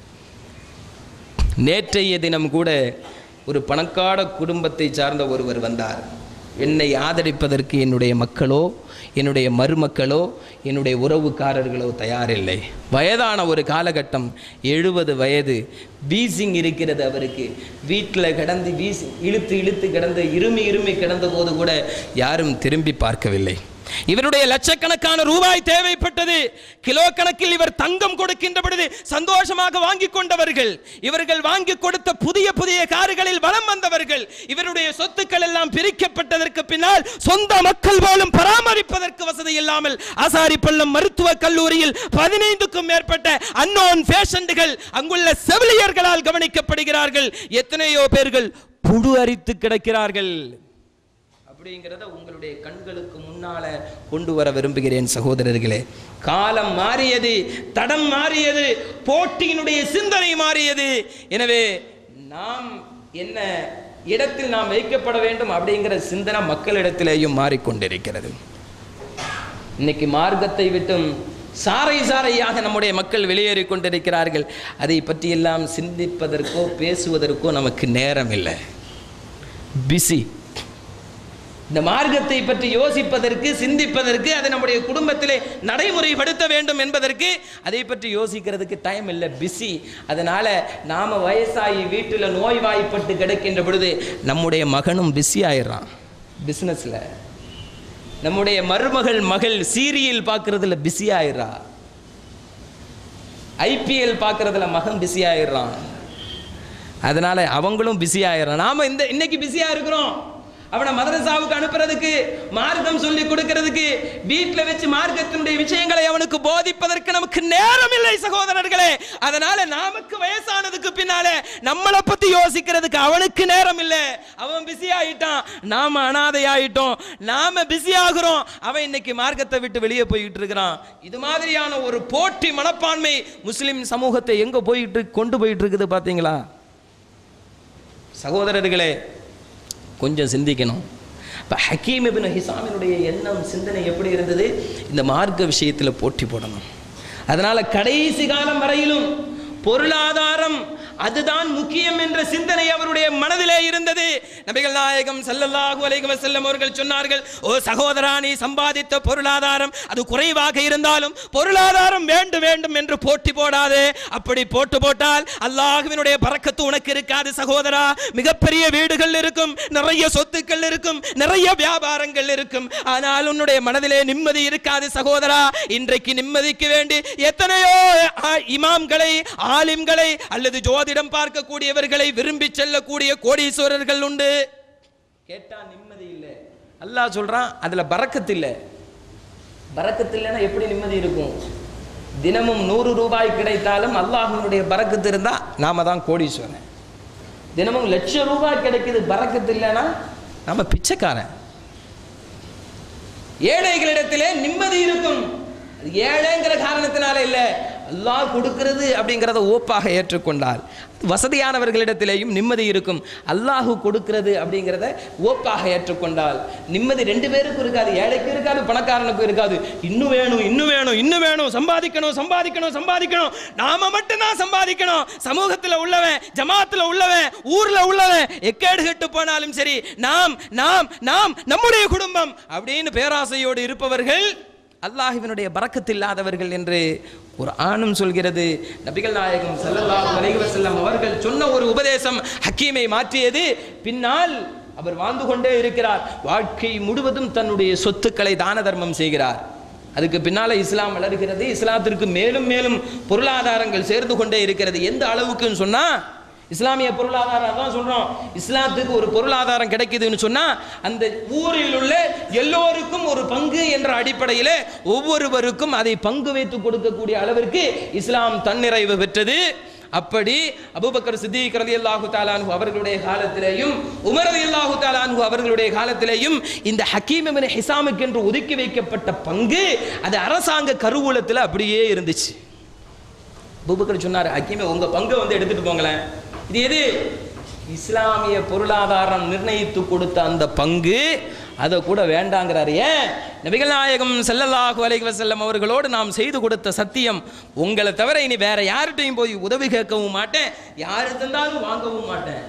நேற்றைய தினம் கூட ஒரு பணக்கார குடும்பத்தை சார்ந்த ஒருவர் வந்தார் என்னை ஆதரிப்பதற்கு என்னுடைய மக்களோ என்னுடைய மருமக்களோ என்னுடைய உறவுக்காரர்களோ தயாரில்லை வயதான ஒரு காலகட்டம் எழுபது வயது வீசிங் இருக்கிறது அவருக்கு வீட்டில் கிடந்து வீசி இழுத்து இழுத்து கிடந்து இருமி இருமி கிடந்த போது கூட யாரும் திரும்பி பார்க்கவில்லை இவருடைய லட்சக்கணக்கான ரூபாய் தேவைப்பட்டது கிலோ கணக்கில் இவர் தங்கம் கொடுக்கின்ற பொழுது சந்தோஷமாக வாங்கி கொண்டவர்கள் இவர்கள் வாங்கி கொடுத்த புதிய புதிய கார்களில் வலம் வந்தவர்கள் இவருடைய சொத்துக்கள் எல்லாம் பிரிக்கப்பட்டதற்கு பின்னால் சொந்த மக்கள் போலும் பராமரிப்பதற்கு வசதி இல்லாமல் ஆசாரிப்பள்ளம் மருத்துவக் கல்லூரியில் பதினைந்துக்கும் மேற்பட்ட அன்னோன் பேஷண்டுகள் அங்குள்ள செவிலியர்களால் கவனிக்கப்படுகிறார்கள் எத்தனையோ பேர்கள் புழு அரித்து கிடக்கிறார்கள் அப்படிங்கிறத உங்களுடைய கண்களுக்கு முன்னால கொண்டு வர விரும்புகிறேன் சகோதரர்களே காலம் மாறியது தடம் மாறியது போட்டியினுடைய சிந்தனை மாறியது எனவே நாம் என்ன இடத்தில் நாம் வைக்கப்பட வேண்டும் அப்படிங்கிற சிந்தனை மக்களிடத்திலேயும் மாறிக்கொண்டிருக்கிறது இன்னைக்கு மார்க்கத்தை விட்டும் சாறை சாறையாக நம்முடைய மக்கள் வெளியேறி கொண்டிருக்கிறார்கள் அதை பற்றியெல்லாம் சிந்திப்பதற்கோ பேசுவதற்கோ நமக்கு நேரம் இல்லை பிஸி இந்த மார்க்கத்தை பற்றி யோசிப்பதற்கு சிந்திப்பதற்கு அதை நம்முடைய குடும்பத்திலே நடைமுறைப்படுத்த வேண்டும் என்பதற்கு அதை பற்றி யோசிக்கிறதுக்கு டைம் இல்லை பிஸி அதனால நாம வயசாகி வீட்டில் நோய்வாய்ப்பட்டு கிடக்கின்ற பொழுது நம்முடைய மகனும் பிஸி ஆயிடுறான் பிஸ்னஸில் நம்முடைய மருமகள் மகள் சீரியல் பார்க்கறதுல பிஸி ஆயிடுறா ஐபிஎல் பார்க்கறதுல மகன் பிஸி ஆயிடுறான் அதனால அவங்களும் பிஸி ஆயிடுறான் நாம இந்த இன்னைக்கு பிஸியா இருக்கிறோம் அவனை மதரசாவுக்கு அனுப்புறதுக்கு மார்க்கம் சொல்லி கொடுக்கிறதுக்கு வீட்டில் வச்சு மார்க்கத்தினுடைய விஷயங்களை அவனுக்கு போதிப்பதற்கு நமக்கு நேரம் இல்லை சகோதரர்களே அதனால நமக்கு வயசானதுக்கு பின்னாலே நம்மளை பத்தி யோசிக்கிறதுக்கு அவனுக்கு நேரம் இல்லை அவன் பிஸி ஆயிட்டான் நாம அனாதை ஆயிட்டோம் நாம பிஸி ஆகுறோம் அவன் இன்னைக்கு மார்க்கத்தை விட்டு வெளியே போய்கிட்டு இருக்கிறான் இது மாதிரியான ஒரு போட்டி மனப்பான்மை முஸ்லிம் சமூகத்தை எங்க போயிட்டு இருக்கு- கொண்டு போயிட்டு இருக்குது பாத்தீங்களா சகோதரர்களே கொஞ்சம் சிந்திக்கணும் இப்போ ஹக்கீம் இப்னு ஹிசாமினுடைய எண்ணம் சிந்தனை எப்படி இருந்தது இந்த மார்க்க விஷயத்தில் போட்டி போடணும் அதனால கடைசி காலம் வரையிலும் பொருளாதாரம் அதுதான் முக்கியம் என்ற சிந்தனை அவருடைய மனதிலே இருந்தது நபிகள் நாயகம் ஸல்லல்லாஹு அலைஹி வஸல்லம் அவர்கள் சொன்னார்கள் ஓ சகோதரா நீ சம்பாதித்த பொருளாதாரம் அது குறைவாக இருந்தாலும் பொருளாதாரம் வேண்டும் வேண்டும் என்று போட்டி போடாதே அப்படி போட்டு போட்டால் அல்லாஹ்வினுடைய பரக்கத்து உனக்கு இருக்காது சகோதரா மிகப்பெரிய வீடுகள் இருக்கும் நிறைய சொத்துக்கள் இருக்கும் நிறைய வியாபாரங்கள் இருக்கும் ஆனால் உன்னுடைய மனதிலே நிம்மதி இருக்காது சகோதரா இன்றைக்கு நிம்மதிக்கு வேண்டி எத்தனையோ ஆ, இமாம்களை ஆலிம்களை அல்லது ஜோதிடம் பார்க்கக்கூடியவர்களை விரும்பி செல்லக்கூடிய கோடீஸ்வரர்கள் உண்டு கேட்டா நிம்மதி இல்லை அல்லாஹ் சொல்றான் அதுல பரக்கத்து இல்லை பரக்கத்து இல்லைன்னா எப்படி நிம்மதி இருக்கும் தினமும் நூறு ரூபாய் கிடைத்தாலும் அல்லாஹ்வினுடைய பரக்கத்து இருந்தா நாம தான் கோடீஸ்வரன் தினமும் லட்சம் ரூபாய் கிடைக்குது பரக்கத்து இல்லைன்னா நாம பிச்சைக்காரன் ஏழைகளிடத்திலே நிம்மதி இருக்கும் அது ஏழைங்கிற காரணத்தினால இல்லை அல்லாஹ் கொடுக்கிறது அப்படிங்கிறத ஓப்பாக ஏற்றுக்கொண்டால் வசதியானவர்களிடத்திலேயும் நிம்மதி இருக்கும் அல்லாஹ் கொடுக்கிறது அப்படிங்கிறத ஓப்பாக ஏற்றுக்கொண்டால் நிம்மதி ரெண்டு பேருக்கும் இருக்காது ஏழைக்கும் இருக்காது பணக்காரனுக்கும் இருக்காது இன்னும் வேணும் இன்னும் வேணும் இன்னும் வேணும் சம்பாதிக்கணும் சம்பாதிக்கணும் சம்பாதிக்கணும் நாம மட்டும்தான் சம்பாதிக்கணும் சமூகத்தில் உள்ளவன் ஜமாத்தில் உள்ளவன் ஊர்ல உள்ளவன் எக்கேடு கெட்டு போனாலும் சரி நாம் நாம் நாம் நம்முடைய குடும்பம் அப்படின்னு பேராசையோடு இருப்பவர்கள் அல்லாஹ்வினுடைய பறக்கத்து இல்லாதவர்கள் என்று ஒரு ஆணும் சொல்கிறது நபிகள் நாயகம் ஸல்லல்லாஹு அலைஹி வஸல்லம் அவர்கள் சொன்ன ஒரு உபதேசம் ஹக்கீமை மாற்றியது பின்னால் அவர் வாழ்ந்து கொண்டே இருக்கிறார் வாழ்க்கை முழுவதும் தன்னுடைய சொத்துக்களை தான தர்மம் செய்கிறார் அதுக்கு பின்னால இஸ்லாம் வளர்கிறது இஸ்லாத்திற்கு மேலும் மேலும் பொருளாதாரங்கள் சேர்ந்து கொண்டே இருக்கிறது எந்த அளவுக்குன்னு சொன்னா இஸ்லாமிய பொருளாதாரம் தான் சொல்றோம் இஸ்லாத்துக்கு ஒரு பொருளாதாரம் கிடைக்குதுன்னு சொன்னா அந்த ஊரில் உள்ள எல்லோருக்கும் ஒரு பங்கு என்ற அடிப்படையில் ஒவ்வொருவருக்கும் அதை பங்கு வைத்து கொடுக்கக்கூடிய அளவிற்கு இஸ்லாம் தன்னிறைவு பெற்றது அப்படி அபூபக்கர் சித்திக் ரலியல்லாஹு தாலான்ஹு அவர்களுடைய காலத்திலேயும் உமர் ரலியல்லாஹு தாலான்ஹு அவர்களுடைய காலத்திலேயும் இந்த ஹக்கீம் இப்னு ஹிசாமுக்கு என்று ஒதுக்கி வைக்கப்பட்ட பங்கு அது அரசாங்க கருவூலத்தில் அப்படியே இருந்துச்சு அபூபக்கர் சொன்னார் ஹக்கீமே உங்க பங்கை வந்து எடுத்துட்டு போங்களேன் இது எது இஸ்லாமிய பொருளாதாரம் நிர்ணயித்து கொடுத்த அந்த பங்கு அதை கூட வேண்டாங்கிறாரு ஏன் நபிகள் நாயகம் ஸல்லல்லாஹு அலைஹி வஸல்லம் அவர்களோடு நாம் செய்து கொடுத்த சத்தியம் உங்களை தவிர இனி வேற யார்கிட்டையும் போய் உதவி கேட்கவும் மாட்டேன் யாரு தந்தாலும் வாங்கவும் மாட்டேன்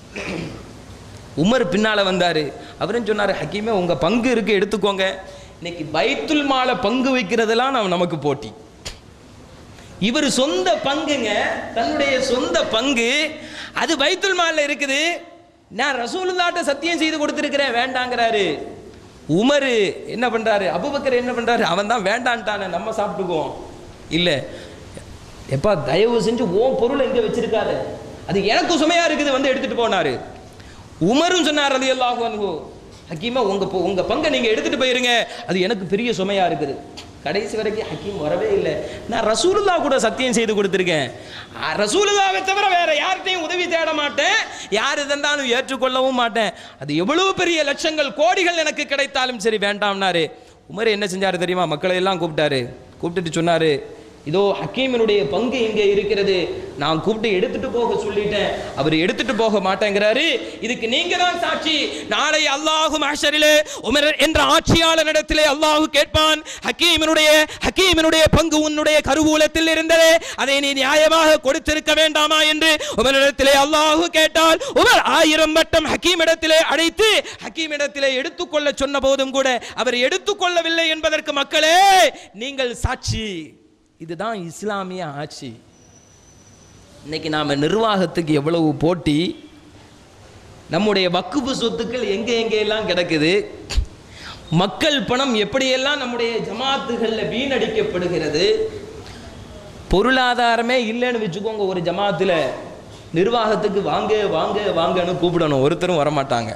உமர் பின்னால வந்தாரு அவரும் சொன்னாரு ஹக்கீமே உங்க பங்கு இருக்கு எடுத்துக்கோங்க இன்னைக்கு பைத்துல் மாலை பங்கு வைக்கிறதெல்லாம் நம்ம நமக்கு போட்டி இவர் சொந்த பங்குங்க தன்னுடைய சொந்த பங்கு அது பைத்துல் மால்ல இருக்குது நான் ரசூலுல்லாட்ட சத்தியம் செய்து கொடுத்துருக்கிறேன் வேண்டாங்கிறாரு உமர் என்ன பண்றாரு அபுபக்கர் என்ன பண்றாரு அவன் தான் வேண்டான்ட்டானே நம்ம சாப்பிட்டுக்குவோம் இல்ல எப்பா தயவு செஞ்சு ஓன் பொருள் எங்க வச்சிருக்காரு அது எனக்கு சுமையா இருக்குது வந்து எடுத்துட்டு போனாரு உமரும் சொன்னார் ரதி அல்லாஹு ஹக்கீமா உங்க பொ- உங்க பங்கை நீங்க எடுத்துட்டு போயிருங்க அது எனக்கு பெரிய சுமையா இருக்குது கடைசி வரைக்கும் ஹக்கீம் வரவே இல்லை நான் ரசூலுல்லா கூட சத்தியம் செய்து கொடுத்துருக்கேன் அ, ரசூலுல்லாவை தவிர வேற யார்கிட்டையும் உதவி தேட மாட்டேன் யார் தந்தாலும் ஏற்றுக்கொள்ளவும் மாட்டேன் அது எவ்வளவு பெரிய லட்சங்கள் கோடிகள் எனக்கு கிடைத்தாலும் சரி வேண்டாம்னாரு உமர் என்ன செஞ்சாரு தெரியுமா மக்களை எல்லாம் கூப்பிட்டாரு கூப்பிட்டுட்டு சொன்னாரு இதோ ஹக்கீமினுடைய பங்கு இங்கே இருக்கிறது நான் கூப்பிட்டு எடுத்துட்டு போக சொல்லிட்டேன் அவர் எடுத்துட்டு போக மாட்டேங்கிறாரு இதுக்கு நீங்க தான் சாட்சி நாளை அல்லாஹு மஹ்ஷரிலே உமர் என்ற ஆட்சியாளரிடத்திலே அல்லாஹ் கேட்பான் ஹக்கீமினுடைய ஹக்கீமினுடைய பங்கு உன்னுடைய கருவூலத்தில் இருந்ததே அதை நீ நியாயமாக கொடுத்திருக்க வேண்டாமா என்று உமரிடத்திலே அல்லாஹ் கேட்டால் உமர் ஆயிரம் வட்டம் ஹக்கீமிடத்திலே அழைத்து ஹக்கீமிடத்திலே எடுத்துக்கொள்ள சொன்ன போதும் கூட அவர் எடுத்துக்கொள்ளவில்லை என்பதற்கு மக்களே நீங்கள் சாட்சி இதுதான் இஸ்லாமிய ஆட்சி இன்னைக்கு நாம நிர்வாகத்துக்கு எவ்வளவு போட்டி நம்முடைய வக்குப்பு சொத்துக்கள் எங்கே எங்கே எல்லாம் கிடக்குது மக்கள் பணம் எப்படியெல்லாம் நம்முடைய ஜமாத்துகளில் வீணடிக்கப்படுகிறது பொருளாதாரமே இல்லைன்னு வச்சுக்கோங்க ஒரு ஜமாத்துல நிர்வாகத்துக்கு வாங்க வாங்க வாங்கன்னு கூப்பிடணும் ஒருத்தரும் வரமாட்டாங்க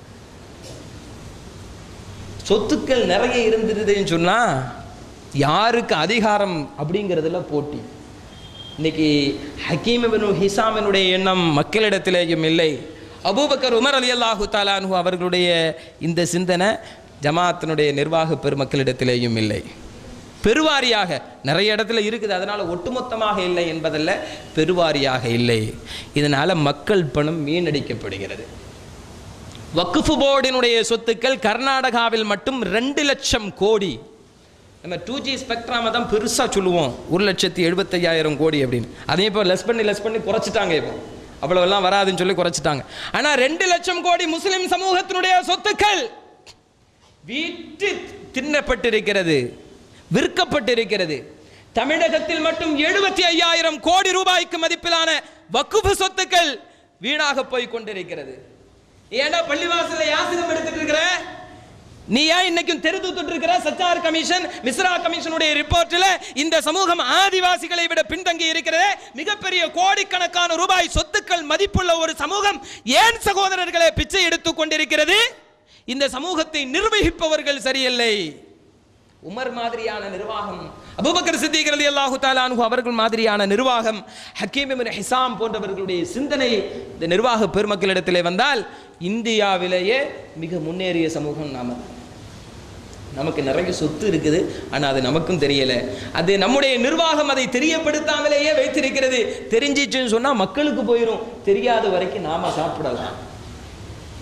சொத்துக்கள் நிறைய இருந்ததுன்னு சொன்னா யாருக்கு அதிகாரம் அப்படிங்கிறதுல போட்டி இன்னைக்கு ஹக்கீம் இப்னு ஹிசாமினுடைய எண்ணம் மக்களிடத்திலேயும் இல்லை அபூபக்கர் உமர் அலி அல்லாஹு தாலானு அவர்களுடைய இந்த சிந்தனை ஜமாத்தினுடைய நிர்வாக பெருமக்களிடத்திலேயும் இல்லை பெருவாரியாக நிறைய இடத்துல இருக்குது அதனால ஒட்டுமொத்தமாக இல்லை என்பதல்ல பெருவாரியாக இல்லை இதனால மக்கள் பணம் வீணடிக்கப்படுகிறது வக்குஃபு போர்டினுடைய சொத்துக்கள் கர்நாடகாவில் மட்டும் ரெண்டு லட்சம் கோடி நம்ம டூ ஜி ஸ்பெக்ட்ராமை தான் பெருசாக சொல்லுவோம் ஒரு லட்சத்தி எழுபத்தையாயிரம் கோடி அப்படின்னு அதையும் இப்போ லெஸ் பண்ணி லெஸ் பண்ணி குறைச்சிட்டாங்க இப்போ அவ்வளவெல்லாம் வராதுன்னு சொல்லி குறைச்சிட்டாங்க ஆனால் ரெண்டு லட்சம் கோடி முஸ்லிம் சமூகத்தினுடைய சொத்துக்கள் வீட்டு தின்னப்பட்டிருக்கிறது விற்கப்பட்டிருக்கிறது தமிழகத்தில் மட்டும் எழுபத்தி ஐயாயிரம் கோடி ரூபாய்க்கு மதிப்பிலான வக்குஃபு சொத்துக்கள் வீணாக போய் கொண்டிருக்கிறது ஏன்டா பள்ளிவாசல்ல யாசகம் எடுத்துட்டு இருக்கிற நீ ஏன் இன்னைக்கும் தெரு தூத்துட்டு இருக்கிற சச்சார் கமிஷன் மிஸ்ரா கமிஷனுடைய ரிப்போர்ட்ல இந்த சமூகம் ஆதிவாசிகளை விட பின்தங்கி இருக்கிறது மிகப்பெரிய கோடிக்கணக்கான ரூபாய் சொத்துக்கள் மதிப்புள்ள ஒரு சமூகம் ஏன் சகோதரர்களை பிச்சை எடுத்துக் கொண்டிருக்கிறது இந்த சமூகத்தை நிர்வகிப்பவர்கள் சரியில்லை உமர் மாதிரியான நிர்வாகம் அபூபக்கர் சித்திக் ரலியல்லாஹு தஆலா அன்ஹு அவர்கள் மாதிரியான நிர்வாகம் ஹக்கீம் இப்னு ஹிசாம் போன்றவர்களுடைய சிந்தனை இந்த நிர்வாக பெருமக்களிடத்திலே வந்தால் இந்தியாவிலேயே மிக முன்னேறிய சமூகம் நாம நமக்கு நிறைய சொத்து இருக்குது ஆனால் அது நமக்கும் தெரியல அது நம்முடைய நிர்வாகம் அதை தெரியப்படுத்தாமலேயே வைத்திருக்கிறது தெரிஞ்சிச்சுன்னு சொன்னா மக்களுக்கு போயிடும் தெரியாத வரைக்கும் நாம சாப்பிடலாம்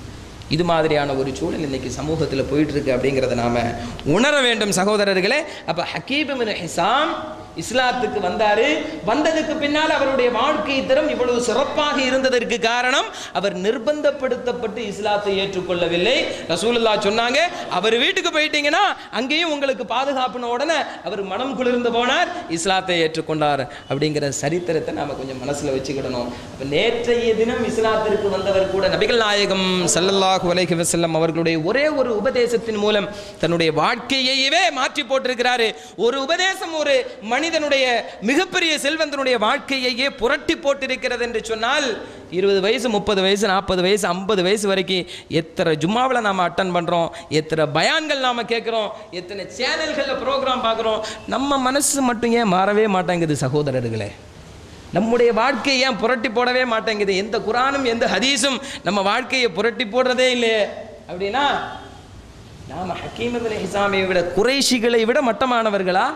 இது மாதிரியான ஒரு சூழல் இன்னைக்கு சமூகத்தில் போயிட்டு இருக்கு அப்படிங்கிறத நாம உணர வேண்டும் சகோதரர்களே அப்ப ஹக்கீப் இப்னு ஹிசாம் இஸ்லாத்துக்கு வந்தாரு வந்ததுக்கு பின்னால் அவருடைய வாழ்க்கை தரம் இவ்வளவு சிறப்பாக இருந்ததற்கு காரணம் அவர் நிர்பந்தப்படுத்தப்பட்டு இஸ்லாத்தை ஏற்றுக்கொள்ளவில்லை ரசூலுல்லாஹ் சொன்னாங்க அவர் வீட்டுக்கு போயிட்டீங்கன்னா அங்கேயும் உங்களுக்கு பாதுகாப்புன உடனே அவர் மனம் குளிர்ந்து போனார் இஸ்லாத்தை ஏற்றுக்கொண்டார் அப்படிங்கிற சரித்திரத்தை நாம கொஞ்சம் மனசுல வச்சுக்கிடணும் அப்ப நேற்றைய தினம் இஸ்லாத்திற்கு வந்தவர் கூட நபிகள் நாயகம் ஸல்லல்லாஹு அலைஹி வஸல்லம் அவர்களுடைய ஒரே ஒரு உபதேசத்தின் மூலம் தன்னுடைய வாழ்க்கையையவே மாற்றி போட்டிருக்கிறாரு ஒரு உபதேசம் ஒரு மனிதனுடைய மிகப்பெரிய செல்வந்தனுடைய வாழ்க்கையையே புரட்டி போட்டிருக்கிறது என்று சொன்னால் இருபது வயசு முப்பது வயசு நாற்பது வயசு ஐம்பது வயசு வரைக்கும் எத்தனை ஜும்மாவில் நாம் அட்டன் பண்ணுறோம் எத்தனை பயான்கள் நாம் கேட்குறோம் எத்தனை சேனல்களில் ப்ரோக்ராம் பார்க்குறோம் நம்ம மனசு மட்டும் ஏன் மாறவே மாட்டேங்குது சகோதரர்களே நம்முடைய வாழ்க்கையை ஏன் புரட்டி போடவே மாட்டேங்குது எந்த குரானும் எந்த ஹதீஸும் நம்ம வாழ்க்கையை புரட்டி போடுறதே இல்லையே அப்படின்னா நாம ஹக்கீம் இப்னு ஹிசாமை விட குறைஷிகளை விட மட்டமானவர்களா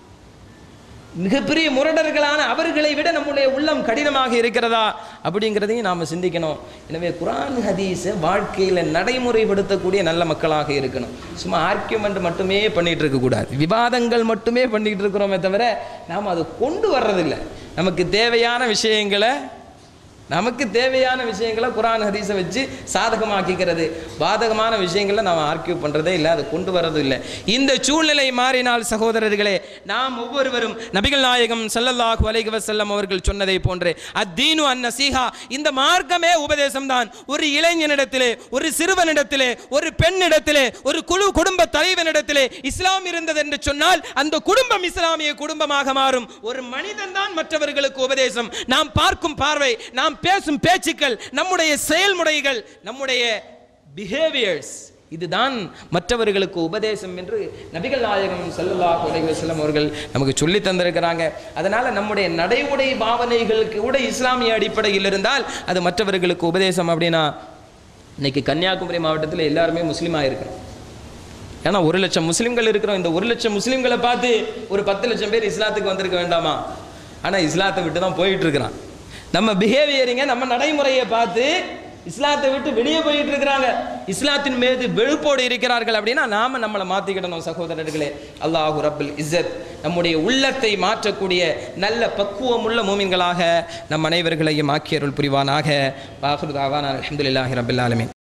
மிகப்பெரிய முரடர்களான அவர்களை விட நம்முடைய உள்ளம் கடினமாக இருக்கிறதா அப்படிங்கிறதையும் நாம் சிந்திக்கணும் எனவே குரான் ஹதீஸை வாழ்க்கையில் நடைமுறைப்படுத்தக்கூடிய நல்ல மக்களாக இருக்கணும் சும்மா ஆர்கியூமெண்ட் மட்டுமே பண்ணிட்டு இருக்கக்கூடாது விவாதங்கள் மட்டுமே பண்ணிட்டு இருக்கிறோமே தவிர நாம் அதை கொண்டு வர்றதில்லை நமக்கு தேவையான விஷயங்களை நமக்கு தேவையான விஷயங்களை குரான் ஹதீஸை வச்சு சாதகமாக்கிக்கிறது பாதகமான விஷயங்களை நாம் ஆர்கியூ பண்ணுறதே இல்லை அதை கொண்டு வரதும் இல்லை இந்த சூழ்நிலை மாறினால் சகோதரர்களே நாம் ஒவ்வொருவரும் நபிகள் நாயகம் ஸல்லல்லாஹு அலைஹி வஸல்லம் அவர்கள் சொன்னதை போன்று அத்தீனு அன் நசீஹா இந்த மார்க்கமே உபதேசம் தான் ஒரு இளைஞனிடத்திலே ஒரு சிறுவனிடத்திலே ஒரு பெண்ணிடத்திலே ஒரு குழு குடும்ப தலைவனிடத்திலே இஸ்லாம் இருந்தது என்று சொன்னால் அந்த குடும்பம் இஸ்லாமிய குடும்பமாக மாறும் ஒரு மனிதன் தான் மற்றவர்களுக்கு உபதேசம் நாம் பார்க்கும் பார்வை நாம் பேசும் பேச்சுக்கள் நம்முடைய செயல்முறைகள் நம்முடைய பிஹேவியர்ஸ் இதுதான் மற்றவர்களுக்கு உபதேசம் என்று நபிகள் நாயகம் ஸல்லல்லாஹு அலைஹி வஸல்லம் அவர்கள் நமக்கு சொல்லி தந்திருக்கிறாங்க அதனால நம்முடைய நடைமுறை பாவனைகளுக்கு கூட இஸ்லாமிய அடிப்படையில் இருந்தால் அது மற்றவர்களுக்கு உபதேசம் அப்படின்னா இன்னைக்கு கன்னியாகுமரி மாவட்டத்தில் எல்லாருமே முஸ்லீமாக இருக்கிறோம் ஏன்னா ஒரு லட்சம் முஸ்லிம்கள் இருக்கிறோம் இந்த ஒரு லட்சம் முஸ்லிம்களை பார்த்து ஒரு பத்து லட்சம் பேர் இஸ்லாத்துக்கு வந்திருக்க வேண்டாமா ஆனால் இஸ்லாத்தை விட்டு தான் போயிட்டு இருக்கிறான் நம்ம பிஹேவியரிங்க நம்ம நடைமுறையை பார்த்து இஸ்லாத்தை விட்டு வெளியே போயிட்டு இருக்கிறாங்க இஸ்லாத்தின் மீது வெறுப்போடு இருக்கிறார்கள் அப்படின்னா நாம நம்மளை மாத்திக்கிடணும் சகோதரர்களே அல்லாஹு ரப்பல் இஸ்ஸத் நம்முடைய உள்ளத்தை மாற்றக்கூடிய நல்ல பக்குவமுள்ள மூமின்களாக நம் அனைவர்களையும் ஆக்கியருள் புரிவானாக வாஹுரு தாவான அல்ஹம்துலில்லாஹி ரபில் ஆலமீன்